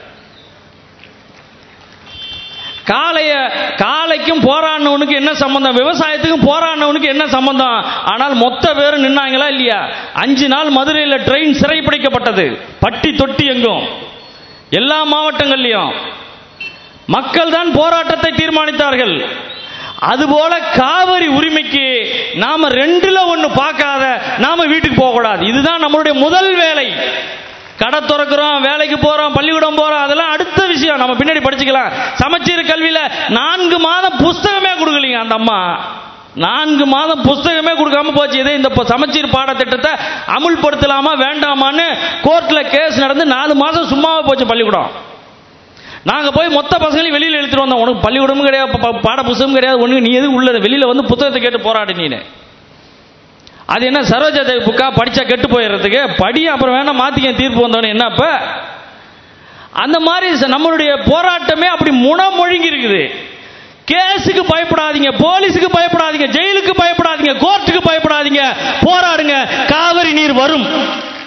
காளைய காளைக்கும் போராடினவனுக்கு என்ன சம்பந்தம் விவசாயத்துக்கும் போராடினவனுக்கு என்ன சம்பந்தம் ஆனால் மொத்த பேரும் நின்னாங்களா இல்லையா அஞ்சு நாள் மதுரையில் ட்ரெயின் சிறைப்பிடிக்கப்பட்டது பட்டி தொட்டி எங்கும் எல்லா மாவட்டங்கள்லையும் மக்கள் தான் போராட்டத்தை தீர்மானித்தார்கள் அதுபோல காவிரி உரிமைக்கு நாம ரெண்டுல ஒண்ணு பார்க்காத நாம வீட்டுக்கு போக கூடாது இதுதான் நம்மளுடைய முதல் வேலை கடை திறக்கிறோம் வேலைக்கு போறோம் பள்ளிக்கூடம் போறோம் அதெல்லாம் அடுத்த விஷயம் நம்ம பின்னாடி படிச்சுக்கலாம் சமச்சீர் கல்வியில நான்கு மாதம் புஸ்தகமே கொடுக்கலீங்க அந்த அம்மா நான்கு மாதம் புஸ்தகமே கொடுக்காம போச்சு இதே இந்த ப- சமச்சீர் பாடத்திட்டத்தை அமுல்படுத்தலாமா வேண்டாமான்னு கோர்ட்ல கேஸ் நடந்து நாலு மாசம் சும்மாவே போச்சு பள்ளிக்கூடம் நாங்க போய் மொத்த பசங்களையும் வெளியில எடுத்துட்டு வந்தோம் உனக்கு பள்ளிக்கூடமும் கிடையாது ப- ப- பாட புஸ்தகம் கிடையாது ஒண்ணு நீ எதுக்கு உள்ள வெளியில வந்து புத்தகத்தை கேட்டு போராடு நீனு அது என்ன சரோஜா தேவி புக்கா படிச்சா கெட்டு போயிடுறதுக்கு படி அப்புறம் வேணா மாத்திக்க தீர்ப்பு வந்தோன்னு என்ன அப்ப அந்த மாதிரி ச- நம்மளுடைய போராட்டமே அப்படி முனமொழுங்கி இருக்குது கேஸுக்கு பயப்படாதீங்க போலீஸுக்கு பயப்படாதீங்க ஜெயிலுக்கு பயப்படாதீங்க கோர்ட்டுக்கு பயப்படாதீங்க போராடுங்க காவிரி நீர் வரும்